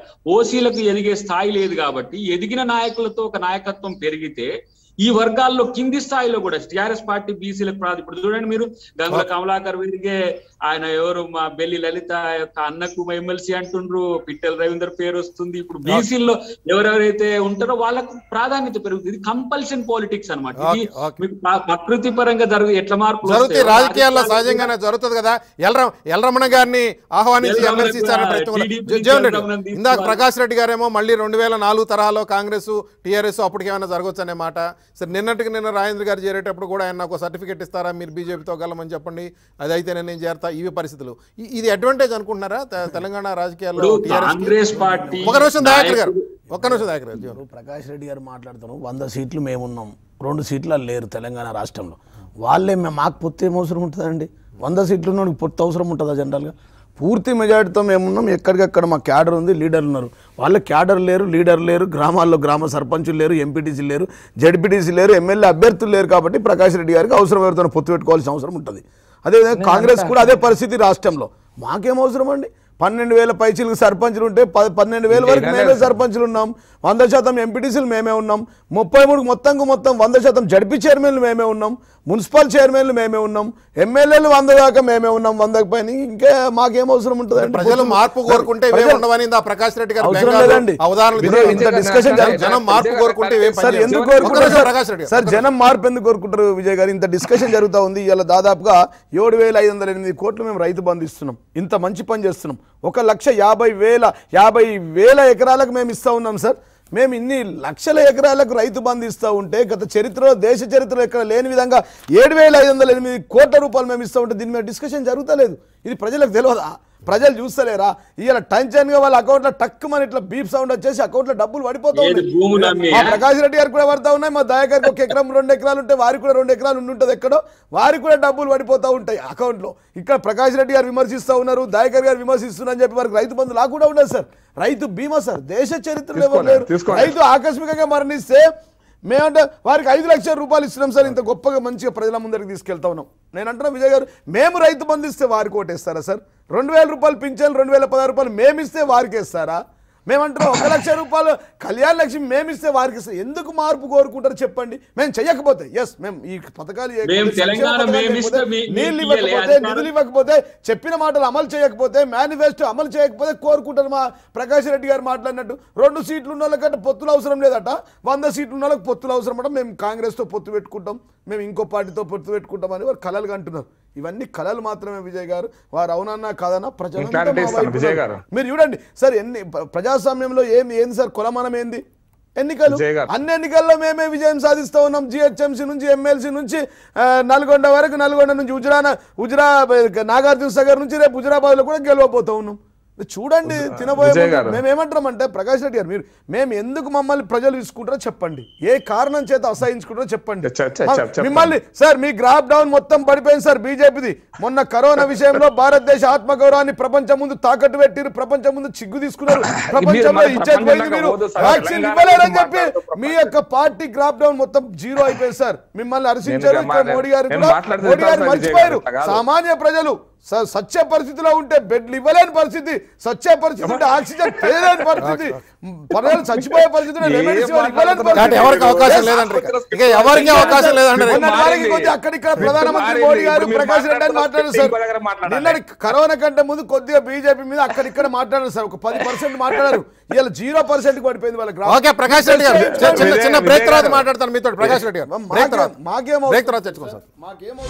ఓసీలకు ఎదిగే స్థాయి లేదు కాబట్టి ఎదిగిన నాయకులతో ఒక నాయకత్వం పెరిగితే ఈ వర్గాల్లో కింది స్థాయిలో కూడా టిఆర్ఎస్ పార్టీ బీసీలకు ప్రాధ ఇప్పుడు చూడండి మీరు గంగుల కమలాకర్ వీరిగే ఆయన ఎవరు మా బెల్లి లలిత యొక్క అన్నకు ఎమ్మెల్సీ అంటుండ్రు పిట్టెల రవీందర్ పేరు వస్తుంది ఇప్పుడు బీసీల్లో ఎవరెవరైతే ఉంటారో వాళ్ళకు ప్రాధాన్యత పెరుగుతుంది ఇది కంపల్షన్ పాలిటిక్స్ అనమాట ఇది ఓకే, ఓకే. మీకు ప్ర- ప్రకృతి పరంగా జరుగు ఎట్లా మార్పులు జరుగుతాయి వస్తాయో, రాజకీయాల్లో రాజకీయాల్లో సహజంగానే జరుగుతుంది కదా ఎల్ర ఎల్రమణ గారిని ఆహ్వానించి ఎల్రమణ ఎమ్మెల్సీ ఇస్తారని కూడా ప్రయత్నం కూడా- TDP జగన్ రెడ్డి ఎల్రమణని తీసుకురా- ఇందాక ప్రకాష్ రెడ్డి గారేమో మళ్ళీ రెండు వేల నాలుగు తరహాలో కాంగ్రెస్ టీఆర్ఎస్ అప్పటికి ఏమైనా జరగచ్చు అనే మాట సరే నిన్నటికి నిన్న రాజేంద్ర గారు చేరేటప్పుడు కూడా ఆయన నాకు సర్టిఫికేట్ ఇస్తారా మీరు బీజేపీతో గెలమని చెప్పండి అది అయితే నేను చేరతా ఇవి పరిస్థితులు ఇ- ఇది అడ్వాంటేజ్ అనుకుంటున్నారా తె- తెలంగాణ రాజకీయాల్లో ఇప్పుడు టీఆర్ఎస్ కాంగ్రెస్ పార్టీ ఒక నిమిషం దయాకర్ గారు నాయకుడు- ఒక్క నిమిషం దయాకర్ గారు జీవన్. ఇప్పుడు ప్రకాష్ రెడ్డి గారు మాట్లాడుతున్నాం వంద సీట్లు మేమున్నాం రెండు సీట్లు లేరు తెలంగాణ రాష్ట్రంలో వాళ్ళే మే- మాకు పొత్తు ఏం అవసరం ఉంటుందండి వంద సీట్లు ఉన్నోడికి పొత్తు అవసరం ఉంటుందా జనరల్గా పూర్తి మెజారిటీతో మేమున్నాం ఎక్కడికక్కడ మా క్యాడర్ ఉంది లీడర్లు ఉన్నారు వాళ్ళ క్యాడర్ లేరు లీడర్ లేరు గ్రామాల్లో గ్రామ సర్పంచులు లేరు ఎంపీటీసీ లేరు జడ్పీటీసీ లేరు ఎమ్మెల్యే అభ్యర్థులు లేరు కాబట్టి ప్రకాష్ రెడ్డి గారికి అవసరం ఎవరితో పొత్తు పెట్టుకోవాల్సిన అవసరం ఉంటుంది అదేవిధంగా కాంగ్రెస్ కూడా అదే పరిస్థితి రాష్ట్రంలో మాకేం అవసరం అండి పన్నెండు వేల పైచీలకు సర్పంచులు ఉంటే ప- పన్నెండు వేల వరకు మేమే సర్పంచులు ఉన్నాం వంద శాతం ఎంపీటీసీలు మేమే ఉన్నాం ముప్పై మూడు మొత్తంకు మొత్తం వంద శాతం జడ్పీ చైర్మన్లు మేమే ఉన్నాం మున్సిపల్ చైర్మన్లు మేమే ఉన్నాం ఎమ్మెల్యేలు వంద దాకా మేమే ఉన్నాం వందకు పైన ఇంకా మాకేం అవసరం ఉంటుంది ప్రజలు మార్పు కోరుకుంటే ఇవే ఉండవని ఇందా ప్రకాష్ రెడ్డి గారు అవసరం బెంగాల్లో లేదండి. ఆ ఉదాహరణలు ఇదే చెప్పారు. ఇంత డిస్కషన్ జనం- జనం మార్పు కోరుకుంటే ఇవే సార్ పనిచేయవు. ఎందుకు ఒక్క కోరుకుంటారు నిమిషం సార్? ప్రకాష్ రెడ్డి గారు. సార్ జనం మార్పు ఎందుకు కోరుకుంటారు విజయ్ గారు ఇంత డిస్కషన్ జరుగుతూ ఉంది ఇలా దాదాపుగా ఏడు వేల ఐదు వందల ఎనిమిది కోట్లు మేము రైతు బంధు ఇస్తున్నాం ఇంత మంచి పని చేస్తున్నాం ఒక లక్ష యాభై వేల యాభై వేల ఎకరాలకు మేము ఇస్తా ఉన్నాం సార్ మేము ఇన్ని లక్షల ఎకరాలకు రైతు బంధు ఇస్తూ ఉంటే గత చరిత్రలో దేశ చరిత్రలో ఎక్కడ లేని విధంగా ఏడు వేల ఐదు వందల ఎనిమిది కోట్ల రూపాయలు మేము ఇస్తూ ఉంటే దీని మీద డిస్కషన్ జరుగుతలేదు ఇది ప్రజలకు తెలియదా ప్రజలు చూస్తలేరా ఇవాళ టెన్షన్గా వాళ్ళ అకౌంట్లో టక్ మన ఇట్లా బీప్ సౌండ్ వచ్చేసి అకౌంట్లో డబ్బులు పడిపోతా ఏది ఉన్నాయి. భూములు అమ్మి? మా ప్రకాష్ రెడ్డి గారు కూడా పడతా ఉన్నాయి మా దయా గారికి ఒక ఎకరం రెండు ఎకరాలు ఉంటే వారికి కూడా రెండు ఎకరాలు ఉండి ఉంటుంది ఎక్కడో వారికి కూడా డబ్బులు పడిపోతూ ఉంటాయి అకౌంట్లో ఇక్కడ ప్రకాష్ రెడ్డి గారు విమర్శిస్తూ ఉన్నారు దయాకర్ గారు విమర్శిస్తున్నారు అని చెప్పి వారికి రైతు బంధు లా కూడా ఉండదు సార్ రైతు బీమా సార్ దేశ చరిత్రలో ఎవరు తీసుకోండి, లేరు తీసుకోండి. రైతు ఆకస్మికంగా మరణిస్తే మేమంటే వారికి ఐదు లక్షల రూపాయలు ఇస్తున్నాం సార్ ఇంత గొప్పగా మంచిగా ప్రజల ముందరికి తీసుకెళ్తా ఉన్నాం నేను అంటున్నా విజయ్ గారు మేము రైతు బంధు ఇస్తే వారికి ఓటేస్తారా సార్ రెండు వేల రూపాయలు పింఛన్ రెండు వేల పదహారు రూపాయలు మేము ఇస్తే వారికి ఇస్తారా మేమంటున్నాం ఒక లక్ష రూపాయలు కళ్యాణ లక్ష్మి మేము ఇస్తే వారికి ఇస్తాం ఎందుకు మార్పు కోరుకుంటారు చెప్పండి మేము చేయకపోతే ఎస్ మేము ఈ పథకాలు చేయకపోతే, మేము సంక్షేమ తెలంగాణ పథకాలు మేము చేయకపోతే, ఇస్తే మీ- నీళ్ళు మీకు ఇవ్వకపోతే ఇయ్యలే అధికారం. నిధులు ఇవ్వకపోతే చెప్పిన మాటలు అమలు చేయకపోతే మేనిఫెస్టో అమలు చేయకపోతే కోరుకుంటారు మా ప్రకాష్ రెడ్డి గారు మాట్లాడినట్టు రెండు సీట్లు ఉన్న వాళ్ళకంటే పొత్తులు అవసరం లేదట వంద సీట్లు ఉన్న వాళ్ళకి పొత్తులు అవసరం అట మేము కాంగ్రెస్తో పొత్తు పెట్టుకుంటాం మేము ఇంకో పార్టీతో పొత్తు పెట్టుకుంటాం అని వారు కలలు అంటున్నారు ఇవన్నీ కలలు మాత్రమే విజయ్ గారు వారు అవునన్నా కాదన్నా ప్రజలంతా క్లారిటీ మా ఇస్తాను వైపు విజయ్ ఉన్నారు. గారు. మీరు చూడండి సార్ ఎన్ని ప్ర- ప్రజాస్వామ్యంలో ఏం ఏంది సార్ కులమానం ఏంది ఎన్నికలు విజయ్ గారు. అన్ని ఎన్నికల్లో మేమే విజయం సాధిస్తూ ఉన్నాం జిహెచ్ఎంసీ నుంచి ఎమ్మెల్సీ నుంచి ఆ, నల్గొండ వరకు నల్గొండ నుంచి ఉజరా ఉజరా నాగార్జున సాగర్ నుంచి రేపు హుజరాబాద్ లో కూడా గెలవబోతూ ఉన్నాం చూడండి తినబోయే విజయ్ ముందు గారు. మేము ఏమంటామంటే ప్రకాష్ రెడ్డి గారు మీరు మేము ఎందుకు మమ్మల్ని ప్రజలు తీసుకుంటారో చెప్పండి ఏ కారణం చేత అసహించుకుంటారో చెప్పండి చె- చె- చె- చెప్తాను. మిమ్మల్ని సార్ మీ గ్రాఫ్ డౌన్ మొత్తం పడిపోయింది సార్ బీజేపీది మొన్న కరోనా విషయంలో భారతదేశ ఆత్మగౌరవాన్ని ప్రపంచం ముందు తాకట్టు పెట్టిరు ప్రపంచం ముందు చిగ్గు తీసుకున్నారు ప్రపంచంలో మరి ఇచ్చేది పోయింది ప్రపంచంలో మీరు పోదు సార్. వ్యాక్సిన్ తెలంగాణ ఇవ్వలేరని గురించి చెప్పి మాట్లాడుతూ మీ యొక్క పార్టీ గ్రాఫ్ డౌన్ మొత్తం జీరో అయిపోయింది సార్ మిమ్మల్ని హర్షించారు నేను ఇక్కడ మోడీ గారు నేను కూడా మాట్లాడుతూ మోడీ గారు ఉంటాను సార్ మర్చిపోయారు విజయ్ గారు. సామాన్య ప్రజలు స- సత్య పరిస్థితిలో ఉంటే బెడ్లు ఇవ్వలేని పరిస్థితి సత్య పరిస్థితి ఉంటే ఆక్సిజన్ పేలేని పరిస్థితి ప్రజలు చచ్చిపోయే పరిస్థితి ఉంటే ఏం రెమెడీస్ ఇవ్వలేని మాట్లాడుతున్నారు? కాబట్టి పరిస్థితి. ఎవరికి అవకాశం లేదంటారు ఇక. ఇక ఎవరికి అవకాశం లేదంటారు మొన్న మారింది. వారికి కొద్ది అక్కడిక్కడ ప్రధానమంత్రి మారింది. మోడీ గారు ఇప్పుడు మీరు ప్రకాష్ రెడ్డి అని మాట్లాడారు సార్ ఇంకో దగ్గర మాట్లాడాలి. నిన్న కరోనా కంటే ముందు కొద్దిగా బీజేపీ మీద అక్కడిక్కడ మాట్లాడారు సార్ ఒక పది పర్సెంట్ మాట్లాడారు ఇలా జీరో పర్సెంట్ పడిపోయింది వాళ్ళకి ఓకే ప్రకాష్ రెడ్డి గారు చిన్న- చిన్న చిన్న విజయ్ బ్రేక్ తర్వాత గారు. మాట్లాడతాను మీతో ప్రకాష్ రెడ్డి గారు బ్రేక్ మాకేం తర్వాత మాకేం బ్రేక్ తర్వాత తెచ్చుకోండి సార్ మాకేమో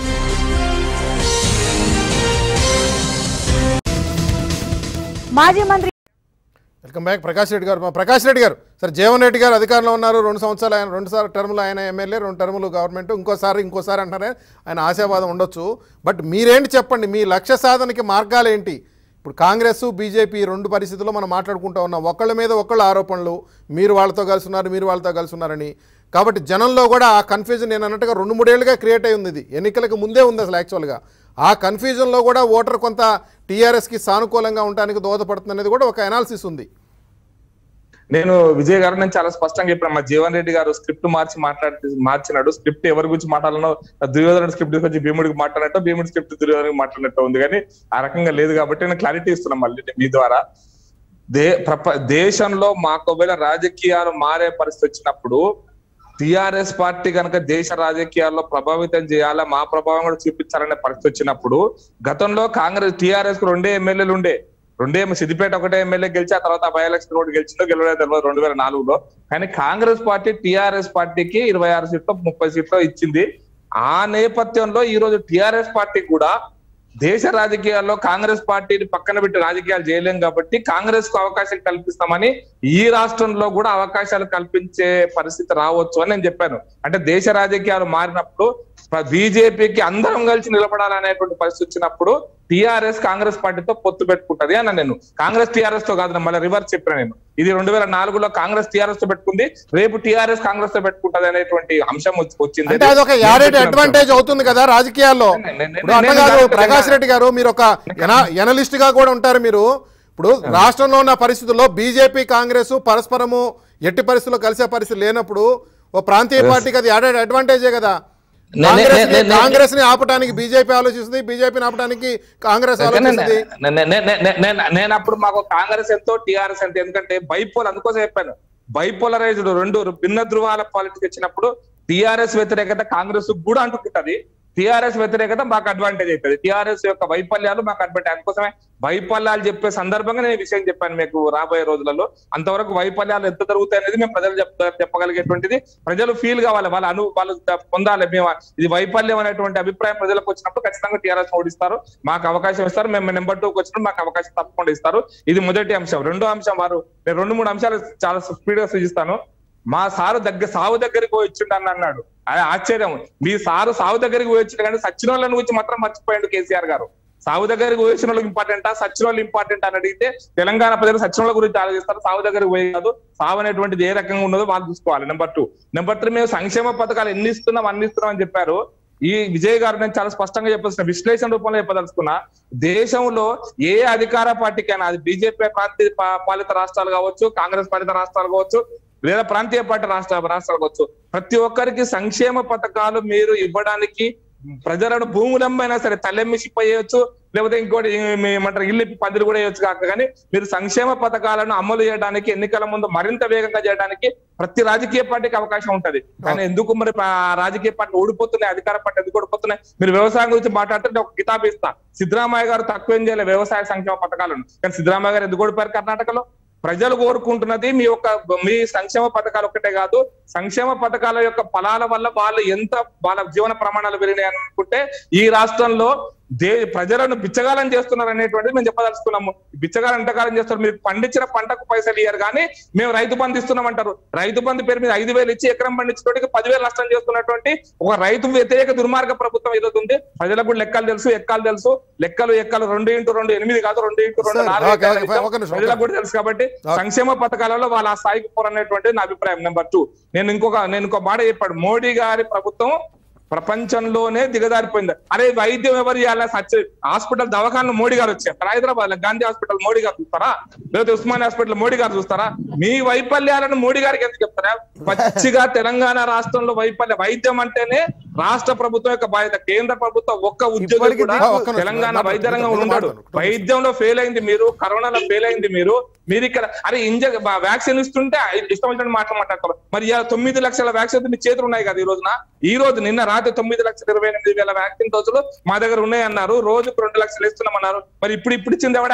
మాజీ మంత్రి వెల్కమ్ బ్యాక్ ప్రకాష్ రెడ్డి గారు ప్రకాష్ రెడ్డి గారు సార్ జీవన్ రెడ్డి గారు అధికారంలో ఉన్నారు రెండు సంవత్సరాలు ఆయన రెండు సార్లు టర్ములు ఆయన ఎమ్మెల్యే రెండు టర్ములు గవర్నమెంట్ ఇంకోసారి ఇంకోసారి అంటారే ఆయన ఆశావాదం ఉండొచ్చు బట్ మీరేంటి చెప్పండి మీ లక్ష్య సాధనకి మార్గాలు ఏంటి ఇప్పుడు కాంగ్రెస్ బీజేపీ ఈ రెండు పరిస్థితుల్లో మనం మాట్లాడుకుంటూ ఉన్నాం ఒకళ్ళ మీద ఒకళ్ళ ఆరోపణలు మీరు వాళ్ళతో కలిసి ఉన్నారు మీరు వాళ్ళతో కలిసి ఉన్నారని కాబట్టి జనంలో కూడా ఆ కన్ఫ్యూజన్ నేను అన్నట్టుగా రెండు మూడేళ్లుగా క్రియేట్ అయి ఉంది ఇది ఎన్నికలకు ముందే ఉంది అసలు యాక్చువల్గా ఆ కన్ఫ్యూజన్లో కూడా ఓటర్ కొంత టీఆర్ఎస్కి సానుకూలంగా ఉండడానికి దోహదపడుతుంది అనేది కూడా ఒక అనాలిసిస్ ఉంది నేను విజయ్ గారు నేను చాలా స్పష్టంగా చెప్పాను మా జీవన్ రెడ్డి గారు స్క్రిప్ట్ మార్చి మాట్లాడి మార్చినాడు స్క్రిప్ట్ ఎవరి గురించి మాట్లాడాలనో దుర్యోధన స్క్రిప్ట్ తీసుకొచ్చి భీముడికి మాట్లాడినట్టు భీముడి స్క్రిప్ట్ దుర్యోధనకి మాట్లాడినట్టు ఉంది కానీ ఆ రకంగా లేదు కాబట్టి నేను క్లారిటీ ఇస్తున్నాను మళ్ళీ మీ ద్వారా దే ప్రప దేశంలో మాకు ఒకవేళ రాజకీయాలు మారే పరిస్థితి వచ్చినప్పుడు టిఆర్ఎస్ పార్టీ కనుక దేశ రాజకీయాల్లో ప్రభావితం చేయాలా మా ప్రభావం కూడా చూపించాలనే పరిస్థితి వచ్చినప్పుడు గతంలో కాంగ్రెస్ టిఆర్ఎస్ కు రెండే ఎమ్మెల్యేలు ఉండే రెండే సిద్దిపేట ఒకటే ఎమ్మెల్యే గెలిచి ఆ తర్వాత బై ఎలక్షన్ కూడా గెలిచిందో గెలవలేదు తెలియదు రెండు వేల నాలుగులో కానీ కాంగ్రెస్ పార్టీ టిఆర్ఎస్ పార్టీకి ఇరవై ఆరు సీట్లు ముప్పై సీట్లు ఇచ్చింది ఆ నేపథ్యంలో ఈ రోజు టిఆర్ఎస్ పార్టీ కూడా దేశ రాజకీయాల్లో కాంగ్రెస్ పార్టీని పక్కన పెట్టి రాజకీయాలు చేయలేం కాబట్టి కాంగ్రెస్ కు అవకాశం కల్పిస్తామని ఈ రాష్ట్రంలో కూడా అవకాశాలు కల్పించే పరిస్థితి రావచ్చు అని నేను చెప్పాను అంటే దేశ రాజకీయాలు మారినప్పుడు బీజేపీకి అందరం కలిసి నిలబడాలనేటువంటి పరిస్థితి వచ్చినప్పుడు టిఆర్ఎస్ కాంగ్రెస్ పార్టీతో పొత్తు పెట్టుకుంటది అన్న నేను కాంగ్రెస్ టిఆర్ఎస్ తో కాదు మళ్ళీ రివర్స్ చెప్పాను నేను ఇది రెండు వేల నాలుగులో కాంగ్రెస్ టిఆర్ఎస్ తో పెట్టుకుంది రేపు టిఆర్ఎస్ కాంగ్రెస్ తో పెట్టుకుంటది అనేటువంటి అంశం వచ్చి- వచ్చింది అంటే అది ఒక యాడెడ్ అడ్వాంటేజ్ అవుతుంది కదా రాజకీయాల్లో నే- నే- నే- ఇప్పుడు అట్లా నేను కాదు దానికి ప్రకాష్ రెడ్డి గారు మీరు ఒక ఎనలిస్ట్ గా కూడా ఉంటారు మీరు ఇప్పుడు రాష్ట్రంలో ఉన్న పరిస్థితుల్లో బీజేపీ కాంగ్రెస్ పరస్పరము ఎట్టి పరిస్థితుల్లో కలిసే పరిస్థితి లేనప్పుడు ఓ ప్రాంతీయ పార్టీకి అది యాడెడ్ అడ్వాంటేజే కదా నే- నే- కాంగ్రెస్ నే- నే- కాంగ్రెస్ ని ఆపడానికి బీజేపీ ఆలోచిస్తుంది బీజేపీని ఆపడానికి కాంగ్రెస్ ఆలోచిస్తుంది నే- నే- నే- నే- నే- నేను అప్పుడు మాకు కాంగ్రెస్ ఎంతో టిఆర్ఎస్ ఎంతో ఎందుకంటే బైపోల్ అందుకోసం చెప్పాను బైపోలరైజ్డ్ రెండు భిన్న ధృవాల పాలిటిక్స్ వచ్చినప్పుడు టిఆర్ఎస్ వ్యతిరేకత కాంగ్రెస్ కూడా అంటుకుంటది టిఆర్ఎస్ వ్యతిరేకత మాకు అడ్వాంటేజ్ అవుతుంది టిఆర్ఎస్ యొక్క వైఫల్యాలు మాకు అడ్వాంటేజ్ అందుకోసమే వైఫల్యాలు చెప్పే సందర్భంగా నేను ఈ విషయం చెప్పాను మీకు రాబోయే రోజులలో అంతవరకు వైఫల్యాలు ఎంత జరుగుతాయి అనేది మేము ప్రజలు చెప్తా చెప్పగలిగేటువంటిది ప్రజలు ఫీల్ కావాలి వాళ్ళ అను వాళ్ళు పొందాలి మేము ఇది వైఫల్యం అనేటువంటి అభిప్రాయం ప్రజలకు వచ్చినప్పుడు ఖచ్చితంగా టీఆర్ఎస్ ఓడిస్తారు మాకు అవకాశం ఇస్తారు మేము నెంబర్ టూకి వచ్చినప్పుడు మాకు అవకాశం తప్పకుండా ఇస్తారు ఇది మొదటి అంశం రెండో అంశం వారు నేను రెండు మూడు అంశాలు చాలా స్పీడ్ గా సూచిస్తాను మా సారు దగ్గర సావు దగ్గరికి పోయి వచ్చిండు అని అన్నాడు అది ఆశ్చర్యం మీ సారు సావు దగ్గరికి పోయి వచ్చిండు కానీ సచిన వాళ్ళని గురించి మాత్రం మర్చిపోయాడు కేసీఆర్ గారు సావు దగ్గరికి పోయి వచ్చిన వాళ్ళు ఇంపార్టెంటా సచిన వాళ్ళు ఇంపార్టెంట్ అని అడిగితే తెలంగాణ ప్రజలు సచిన వాళ్ళ గురించి ఆలోచిస్తారు సావు దగ్గరికి పోయి కాదు సావు అనేటువంటిది ఏ రకంగా ఉన్నదో వాళ్ళు చూసుకోవాలి నెంబర్ టూ నెంబర్ త్రీ మేము సంక్షేమ పథకాలు ఎన్ని ఇస్తున్నాం అన్ని ఇస్తున్నాం అని చెప్పారు ఈ విజయ్ గారు నేను చాలా స్పష్టంగా చెప్పాల్సిన విశ్లేషణ రూపంలో చెప్పదలుచుకున్నా దేశంలో ఏ అధికార పార్టీకైనా అది బీజేపీ ప్రాంతీయ పా- పాలిత రాష్ట్రాలు కావచ్చు కాంగ్రెస్ పాలిత రాష్ట్రాలు కావచ్చు లేదా ప్రాంతీయ పార్టీ రాష్ట్ర రాష్ట్రాలు కావచ్చు ప్రతి ఒక్కరికి సంక్షేమ పథకాలు మీరు ఇవ్వడానికి ప్రజలను భూములమ్మైనా సరే తలెమ్మి చేయొచ్చు లేకపోతే ఇంకోటి మీ- ఏమంటారు ఇల్లు పందిరి కూడా వేయొచ్చు కాక కానీ మీరు సంక్షేమ పథకాలను అమలు చేయడానికి ఎన్నికల ముందు మరింత వేగంగా చేయడానికి ప్రతి రాజకీయ పార్టీకి అవకాశం ఉంటది కానీ ఎందుకు మరి ఆ రాజకీయ పార్టీ ఓడిపోతున్నాయి అధికార పార్టీ ఎందుకు ఓడిపోతున్నాయి మీరు వ్యవసాయం గురించి మాట్లాడితే నేను ఒక కితాబ్ ఇస్తా సిద్ధరామయ్య గారు తక్కువ ఏం చేయలేదు వ్యవసాయ సంక్షేమ పథకాలను కానీ సిద్ధరామయ్య గారు ఎందుకు ఓడిపోయారు కర్ణాటకలో ప్రజలు కోరుకుంటున్నది మీ యొక్క మీ సంక్షేమ పథకాలు ఒక్కటే కాదు సంక్షేమ పథకాల యొక్క ఫలాల వల్ల వాళ్ళు ఎంత వాళ్ళ జీవన ప్రమాణాలు పెరిగినాయి అనుకుంటే ఈ రాష్ట్రంలో దే ప్రజలను బిచ్చగాలం చేస్తున్నారు అనేటువంటిది మేము చెప్పదలుచుకున్నాము బిచ్చగాలం ఎంతకాలం చేస్తారు మీరు పండించిన పంటకు పైసలు ఇయ్యారు కానీ మేము రైతు బంధు ఇస్తున్నాం అంటారు రైతు బంధు పేరు మీద ఐదు వేలు ఇచ్చి ఎకరం పండించడానికి పదివేలు నష్టం చేస్తున్నటువంటి ఒక రైతు వ్యతిరేక దుర్మార్గ ప్రభుత్వం ఏదైతే ఉంది ప్రజలకు కూడా లెక్కలు తెలుసు ఎక్కలు తెలుసు లెక్కలు ఎక్కలు రెండు ఇంటూ రెండు ఎనిమిది కాదు రెండు ఇంటూ రెండు సరే, నాలుగు ఓకే, ఎకరాలు ఓకే, ఇచ్చాం. ఒక నిమిషం, ప్రజలకు కూడా తెలుసు కాబట్టి సంక్షేమ పథకాలలో వాళ్ళ ఆ స్థాయికి పోరనేటువంటిది నా అభిప్రాయం నెంబర్ టూ నేను ఇంకొక నేను ఇంకో మాట చెప్పాడు మోడీ గారి ప్రభుత్వం ప్రపంచంలోనే దిగజారిపోయింది అరే వైద్యం ఎవరు చేయాలి సచ్ హాస్పిటల్ దవాఖాన మోడీ గారు వచ్చారు హైదరాబాద్ లో గాంధీ హాస్పిటల్ మోడీ గారు చూస్తారా లేకపోతే ఉస్మాన్ హాస్పిటల్ మోడీ గారు చూస్తారా మీ వైఫల్యాలను మోడీ గారికి ఎందుకు చెప్తారా పచ్చిగా తెలంగాణ రాష్ట్రంలో వైఫల్య వైద్యం అంటేనే రాష్ట్ర ప్రభుత్వం యొక్క బాధ్యత కేంద్ర ప్రభుత్వం ఒక్క ఉద్యోగి ఇప్పటికీ కూడా ఒక్క నిమిషం, తెలంగాణ మాట్లాడు, వైద్య రంగంలో మాట్లాడు, ఉన్నాడు మాట్లాడు. వైద్యంలో ఫెయిల్ అయింది మీరు కరోనాలో ఫెయిల్ అయింది మీరు మీరు ఇక్కడ అరే ఇంజ వ్యాక్సిన్ ఇస్తుంటే ఇష్టం వచ్చినట్టు మాటలు మాట్లాడతారు మరి ఇలా తొమ్మిది లక్షల వ్యాక్సిన్ మీ చేతులు ఉన్నాయి కదా ఈ రోజున ఈ రోజు నిన్న రాత్రి తొమ్మిది లక్షల ఇరవై ఎనిమిది వేల వ్యాక్సిన్ డోసులు మా దగ్గర ఉన్నాయన్నారు రోజుకు రెండు లక్షలు ఇస్తున్నామన్నారు మరి ఇప్పుడు ఇప్పుడు ఇచ్చింది ఎవడా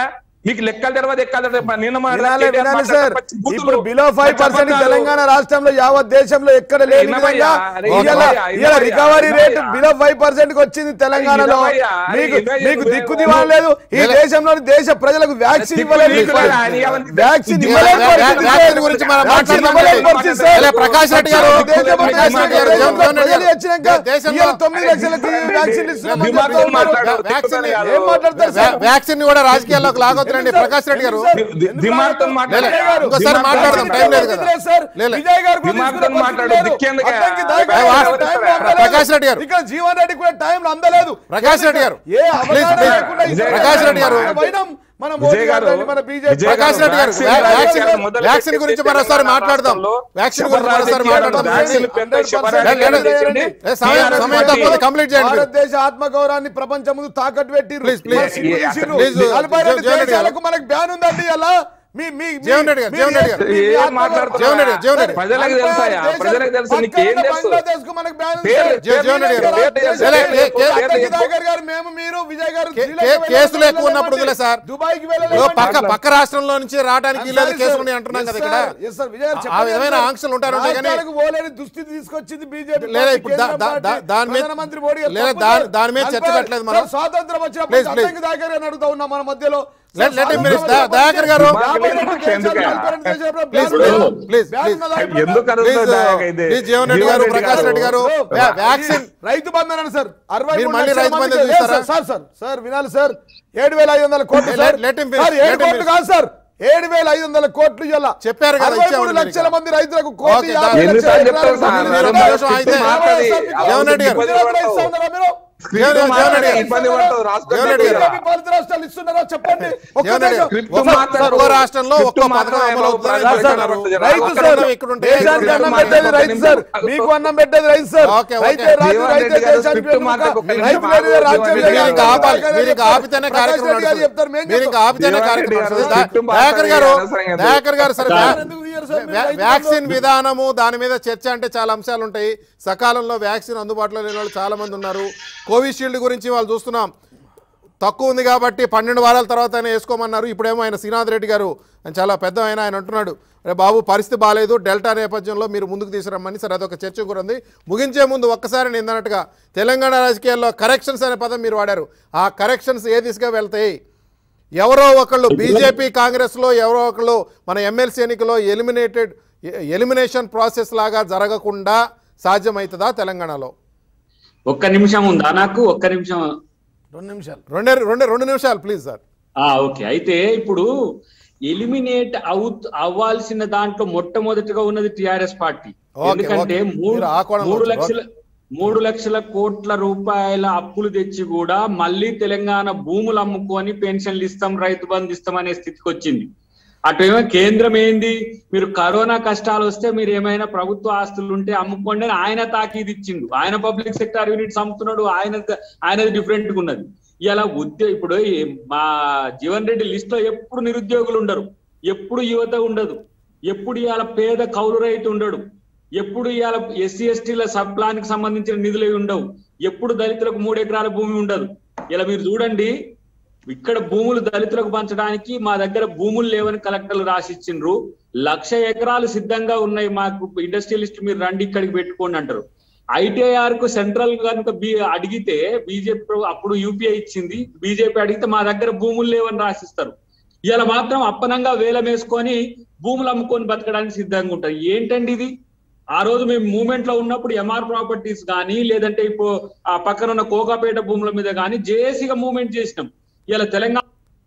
మీకు లెక్కలు తెలవదు ఎక్కలు తెలవదు. నిన్న మా వినాలి కేటీఆర్ వినాలి మాట్లాడిన సార్ పచ్చి బూతులు, ఇప్పుడు బిలో ఫైవ్ పచ్చి పర్సెంట్ అబద్ధాలు. తెలంగాణ రాష్ట్రంలో యావత్ దేశంలో ఎక్కడ లేని ఇనవయ్యా, విధంగా అరే ఇవాళ ఇనవయ్యా, ఇవాళ ఇనవయ్యా, రికవరీ రేట్ ఇనవయ్యా. బిలో ఫైవ్ పర్సెంట్ కి వచ్చింది తెలంగాణలో ఇనవయ్యా, అరే మీకు ఇనవయ్యా, మీకు ఇనవయ్యా. దిక్కు దివాణం లేదు ఈ లే- దేశంలోని దేశ ప్రజలకు వ్యాక్సిన్ దిక్కు ఇవ్వలేదు దిక్కు లేదా, అని అవన్నీ వ్యాక్సిన్ దిక్కు ఇవ్వలేని వ్యా- వ్యా- పరిస్థితి వ్యాక్సిన్ సార్. గురించి మనం వ్యాక్సిన్ మాట్లాడదాం ఇవ్వలేని అండి. పరిస్థితి సార్. లే, ప్రకాష్ రెడ్డి గారు, దేశంలో ప్రకాష్ రెడ్డి గారు, దేశంలో జగన్ రెడ్డి గారు. ప్రజలు వచ్చినాక దేశంలో- ఇవాళ తొమ్మిది లక్షలకి వ్యాక్సిన్ ఇస్తున్నామని దిమాగ్ చెప్తా ఉన్నారు. మాట్లాడు. వ్యాక్సిన్ ఏం మాట్లాడతారు సార్? వ్యా- వ్యాక్సిన్ ని కూడా రాజకీయాల్లోకి లాగొద్దురండి ప్రకాష్ రెడ్డి గారు ఎందుకు సార్? ది- దిమాగ్తో మాట్లాడు. లే, లే, ఇంకోసారి మాట్లాడదాం టైం లేదు కదా లే, లే. విజయ్ గారు కూడా దిమాగ్తో తీసుకున్న మాట్లాడు. పరిస్థితి లేదు. దిక్కేందుకే? అద్దంకి దాకా ఏ, వాస్తు- టైం అందలేదు. ప్రకాష్ రెడ్డి గారు. ఇక్కడ జీవన్ రెడ్డి కూడా టైం అందలేదు ప్రకాష్ రెడ్డి గారు. ఏ అవగాహన ప్లీజ్, లేకుండా ఈ విజయ్ ప్రకాష్ రెడ్డి గారు. వైనం మన విజయ్ మోదీ గారు, గారు మన బీజేపీ విజయ్ ప్రకాష్ రెడ్డి గారు వ్యాక్సిన్ వ్యా- వ్యాక్సిన్ వ్యాక్సిన్ మొదలు వ్యాక్సిన్ పెట్టి గురించి తెలంగాణ మరోసారి మాట్లాడదాం రాష్ట్రంలో వ్యాక్సిన్ గురించి మరోసారి శుభ్రరాజకీయాలు మాట్లాడదాం వ్యాక్సిన్లు పెద్ద శుభ్రరాజకీయాలు లే, లే, లే. చేసింది. ఏ, సమయం- TRS సమయం పార్టీ. తప్పదు, కంప్లీట్ చేయండి మీరు. భారతదేశ ఆత్మగౌరవాన్ని ప్రపంచం ముందు తాకట్టు పెట్టి Please, please. Please, నలభై రెండు జీవన్ రెడ్డి గారు. దేశాలకు మనకు బ్యాన్ ఉందండి అలా మీ మీ మీ- జీవన్ రెడ్డి గారు, మీ- జీవన్ రెడ్డి గారు. మీ- మీ ఏం ఆత్మగౌరవం- మాట్లాడుతున్నారు? జీవన్ రెడ్డి గారు, జీవన్ రెడ్డి గారు. ప్రజలకు తెలుసాయా? దేశాలు- ప్రజలకు తెలుసు. పక్కన నీకేం ఉన్న తెలుసు? బంగ్లాదేశ్కు మనకు బ్యాన్ ఉంది. పేరు- జీ- జీవన్ రెడ్డి గారు. విజయ్ గారు, లే, లే, కే- అక్కడ కే- విజయ్ గారు మేము మీరు విజయ్ గారు కే- శ్రీలంక కే- కేసులు వెళ్ళలేమండి. ఎక్కువ ఉన్నప్పుడు వదిలే సార్. దుబాయ్కి ఇప్పుడు వెళ్ళలేమండి. పక్క పక్క రాష్ట్రంలో నుంచి రావడానికి లేదు Sorry, కేసులు sir. ఉన్నాయి అంటున్నాం Yes, కదా ఇక్కడ sir. Yes, sir. విజయ్ గారు ఆ చెప్పండి, విధమైన sir. ఆంక్షలు ఉంటారుంటాయి కానీ రాష్ట్రాలకు పోలేని దుస్థితి తీసుకొచ్చింది బీజేపీ లేదా పార్టీ, ఇప్పుడు దా- కేంద్ర దా- పార్టీ, దా- దాని మీద- ప్రధానమంత్రి మోడీ గారు లేదా తప్పు దాని- సార్. దాని మీద చర్చ నలభై- పెట్టలేదు మనం. సార్, స్వాతంత్రం వచ్చినప్పుడు Please, please. అద్దంకి దాకా అని అడుగుతా ఉన్నాం మన మధ్యలో Let- let him finish. స్వాతంత్రం దా- దయాకర్ గారు. యాభై రెండు దేశాలు, ఎందుకు? నలభై రెండు దేశాలు Please, బ్యాన్ please, ఉందా? please, ban please. ఉన్నదా ఇప్పుడు? ఎందుకు ప్లీజ్ అడుగుతుందా అయితే? ప్లీజ్ జీవన్ రెడ్డి గారు ప్రకాష్ రెడ్డి గారు వ్యా- వ్యాక్సిన్ రైతు బంధన సార్ అరవై మీరు మూడు మళ్ళీ లక్షల రైతు బంధు మందికి- చూస్తారా? ఏ సార్, సార్ సార్ వినాలి సార్ ఏడు వేల ఐదు వందల కోట్లు Let- sir. let him finish. Sir, ఏడు Let him కోట్లు finish. కాదు సార్ ఏడు వేల ఐదు వందల కోట్లు ఇవ్వాల చెప్పారు కదా, అరవై మూడు ఇచ్చామని లక్షల మీరు మంది రైతులకు కోటి Okay, యాభై దా- లక్షల ఎన్నిసార్లు ఎకరాలకు చెప్తారు సార్? మంది మీరు ఉన్నారు. నిమిషం ఆగితే- మాట్లాడి సార్, మీకు జీవన్ రెడ్డి గారు. గుజరాత్లో ఇస్తా ఉన్నారా మీరు? జీవన్ రెడ్డి- జీవన్ రెడ్డి గారు. ఇబ్బంది పడతావు రాష్ట్రం జీవన్ రెడ్డి గారు. బీజేపీ పాలిత రాష్ట్రాలు ఇస్తున్నారా చెప్పండి ఒక్క జీవన్ రెడ్డి గారు. దేశం. స్క్రిప్ట్ ఒక్క- మాట్లాడు. ఒక్క రాష్ట్రంలో ఒక్క స్క్రిప్ట్ పథకం మాట్లాడు. అమలు అవుతుందని సార్, సార్, చెప్తున్నారు. రైతు అక్కడ సార్ ఉన్నవి ఇక్కడ ఉంటే దేశానికి ఇక్కడ అన్నం ఉన్నాయి. పెట్టేది రైతు సార్ మీకు అన్నం పెట్టేది రైతు సార్ ఓకే, ఓకే. రైతే రాజు జీవన్ రైతే రెడ్డి గారు దేశానికి స్క్రిప్ట్ వెన్నెముక. మాట్లాడు. ఒక్క రైతు నిమిషం లేనిదే ఆగు. రాజ్యం జీవన్ లేదు. మీరు ఇంకా ఆపాలి ప్రకాష్ మీరు ఇంకా రెడ్డి ఆపితేనే ప్రకాష్ కార్యక్రమం రెడ్డి గారు చెప్తారు నడుస్తుంది. మేము మీరు ఇంకా ఆపితేనే జీవన్ కార్యక్రమం రెడ్డి గారు నడుస్తుంది. దా- స్క్రిప్ట్ దయాకర్ గారు మాట్లాడి దయాకర్ గారు సరే వ్యా- ఎందుకు తీయరు సార్ మీరు వ్యా- రైతు వ్యాక్సిన్ విధానము దాని మీద చర్చ అంటే చాలా అంశాలు ఉంటాయి సకాలంలో వ్యాక్సిన్ అందుబాటులో లేని వాళ్ళు చాలా మంది ఉన్నారు కోవిషీల్డ్ గురించి వాళ్ళు చూస్తున్నాం తక్కువ ఉంది కాబట్టి పన్నెండు వారాల తర్వాత ఆయన వేసుకోమన్నారు ఇప్పుడేమో ఆయన శ్రీనాథ్ రెడ్డి గారు ఆయన చాలా పెద్ద ఆయన ఆయన అంటున్నాడు రే బాబు పరిస్థితి బాగాలేదు డెల్టా నేపథ్యంలో మీరు ముందుకు తీసుకురమ్మని సరే అదొక చర్చ కూడా ఉంది ముగించే ముందు ఒక్కసారి నేను అన్నట్టుగా తెలంగాణ రాజకీయాల్లో కరెక్షన్స్ అనే పదం మీరు వాడారు ఆ కరెక్షన్స్ ఏ దిశగా వెళ్తాయి ఎవరో ఒకళ్ళు బీజేపీ కాంగ్రెస్లో ఎవరో ఒకళ్ళు మన ఎమ్మెల్సీ ఎన్నికలో ఎలిమినేటెడ్ ఎలిమినేషన్ ప్రాసెస్ లాగా జరగకుండా సాధ్యమవుతుందా తెలంగాణలో ఒక్క నిమిషం ఉందా నాకు ఒక్క నిమిషం రెండు నిమిషాలు రెండే రెండు రెండు నిమిషాలు ప్లీజ్ సార్ ఆ ఓకే అయితే ఇప్పుడు ఎలిమినేట్ అవు అవ్వాల్సిన దాంట్లో మొట్టమొదటిగా ఉన్నది టిఆర్ఎస్ పార్టీ ఓకే, ఎందుకంటే ఓకే. మూడు మీరు ఆ కోణంలో మూడు వచ్చారు. లక్షల మూడు లక్షల కోట్ల రూపాయల అప్పులు తెచ్చి కూడా మళ్ళీ తెలంగాణ భూములు అమ్ముకొని పెన్షన్లు ఇస్తాం రైతు బంధు ఇస్తాం అనే స్థితికి వచ్చింది అటు ఏమో కేంద్రం ఏంది మీరు కరోనా కష్టాలు వస్తే మీరు ఏమైనా ప్రభుత్వ ఆస్తులు ఉంటే అమ్ముకోండి అని ఆయన తాకీదు ఇచ్చిండు ఆయన పబ్లిక్ సెక్టర్ యూనిట్స్ అమ్ముతున్నాడు ఆయన ఆయనది డిఫరెంట్ గా ఉన్నది ఇలా ఉద్యోగ ఇప్పుడు ఈ మా జీవన్ రెడ్డి లిస్ట్ లో ఎప్పుడు నిరుద్యోగులు ఉండరు ఎప్పుడు యువత ఉండదు ఎప్పుడు ఇవాళ పేద కౌలు రైతు ఉండడు ఎప్పుడు ఇవాళ ఎస్సీ ఎస్టీల సబ్ ప్లాన్ కి సంబంధించిన నిధులు ఉండవు ఎప్పుడు దళితులకు మూడు ఎకరాల భూమి ఉండదు ఇలా మీరు చూడండి ఇక్కడ భూములు దళితులకు పంచడానికి మా దగ్గర భూములు లేవని కలెక్టర్లు రాసిచ్చిండ్రు లక్ష ఎకరాలు సిద్ధంగా ఉన్నాయి మాకు ఇండస్ట్రియలిస్ట్ మీరు రండి ఇక్కడికి పెట్టుకోండి అంటారు ఐటీఐఆర్ కు సెంట్రల్ కనుక బి అడిగితే బీజేపీ అప్పుడు యూపీఐ ఇచ్చింది బీజేపీ అడిగితే మా దగ్గర భూములు లేవని రాసిస్తారు ఇలా మాత్రం అప్పనంగా వేలం వేసుకొని భూములు అమ్ముకొని బతకడానికి సిద్ధంగా ఉంటారు ఏంటండి ఇది ఆ రోజు మేము మూమెంట్ లో ఉన్నప్పుడు ఎంఆర్ ప్రాపర్టీస్ కానీ లేదంటే ఇప్పుడు ఆ పక్కన ఉన్న కోకాపేట భూముల మీద కానీ జేఏసీగా మూమెంట్ చేసినాం ఇలా తెలంగాణ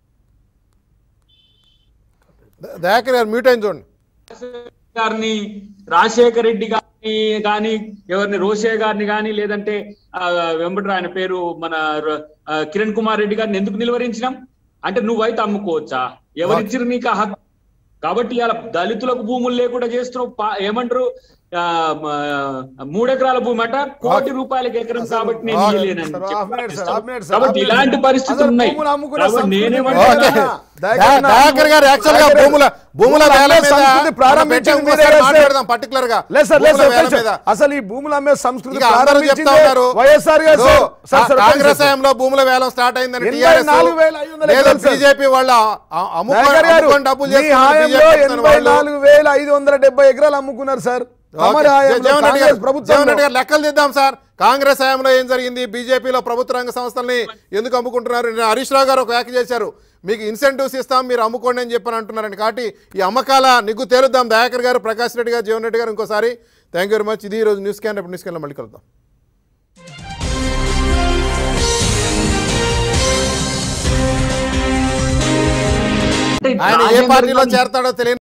ద- దయాకర్ గారు మ్యూట్ అయిన చూడండి గారిని రాజశేఖర రెడ్డి గారిని కానీ ఎవరిని రోషే గారిని కానీ లేదంటే ఆ, వెంబడి ఆయన పేరు మన ర- ఆ, కిరణ్ కుమార్ రెడ్డి గారిని ఎందుకు నిలువరించినాం అంటే నువ్వైతే అమ్ముకోవచ్చా ఎవరిచ్చిరు నీకు ఆ హక్కు కాబట్టి ఇలా దళితులకు భూములు లేకుండా చేస్తున్నావు పా- ఏమంటారు ఆ, మ, మూడెకరాల భూమి అట కోటి రూపాయలకి ఎకరం కాబట్టి నేను ఆ, ఇయ్యలేనని సార్, చెప్పి half minute sir, half minute sir, కాబట్టి హాఫ్ మినిట్ ఇలాంటి సార్. పరిస్థితులు అసలు ఉన్నాయి భూములు అమ్ముకునే కాబట్టి సంస్కృతి నేనేమంటున్నా ఉండేనా? దా- దయాకర్ గారు యాక్చువల్ గా భూముల భూముల వేల మీద సంస్కృతి మనం ప్రారంభించింది పెట్టే మీరే ఇంకోసారి కదా సార్. మాట్లాడదాం పర్టికులర్ గా లేదు సార్, లేదు భూముల సార్, వేల ఒక్క మీద నిమిషం. అసలు ఈ భూములు అమ్మే సంస్కృతి ఇక అందరూ చెప్తా ప్రారంభించిందే ఉన్నారు వైఎస్ఆర్ గారు ఇదో, సార్. సార్, సార్, ఒక్క కాంగ్రెస్ నిమిషం. హయాంలో భూముల వేలం స్టార్ట్ అయిందని ఎనభై టీఆర్ఎస్ నాలుగు వేల ఐదు వందల లేదా ఎకరాలు సార్. బీజేపీ వాళ్ళ అ- అమ్ముకో- దయాకర్ గారు, అమ్ముకొని డబ్బులు మీ చేసుకున్నారు హాయంలో BJP చెప్తున్న ఎనభై వాళ్ళు. నాలుగు వేల ఐదు వందల డెబ్బై ఎకరాలు అమ్ముకున్నారు సార్ తమరి ఓకే. హాయంలో జగన్ రెడ్డి కాంగ్రెస్ గారు ప్రభుత్వంలో. జగన్ రెడ్డి గారు లెక్కలు దిద్దాం సార్ కాంగ్రెస్ హయాంలో ఏం జరిగింది బీజేపీలో ప్రభుత్వ రంగ సంస్థల్ని ఎందుకు అమ్ముకుంటున్నారు నిన్న హరీష్ రావు గారు ఒక వ్యాఖ్య చేశారు మీకు ఇన్సెంటివ్స్ ఇస్తాం మీరు అమ్ముకోండి అని చెప్పని అంటున్నారండి కాబట్టి ఈ అమ్మకాల నిగ్గు తేలుద్దాం దయాకర్ గారు ప్రకాష్ రెడ్డి గారు జీవన్ రెడ్డి గారు ఇంకోసారి థ్యాంక్ యూ వెరీ మచ్ ఇది ఈ రోజు న్యూస్ క్యాన్ రేపు న్యూస్ క్యాన్లో మళ్ళీ కలుద్దాం అంటే ఆయన ఏ రాజేందర్ పార్టీలో గారు- చేరతాడో తెలియదు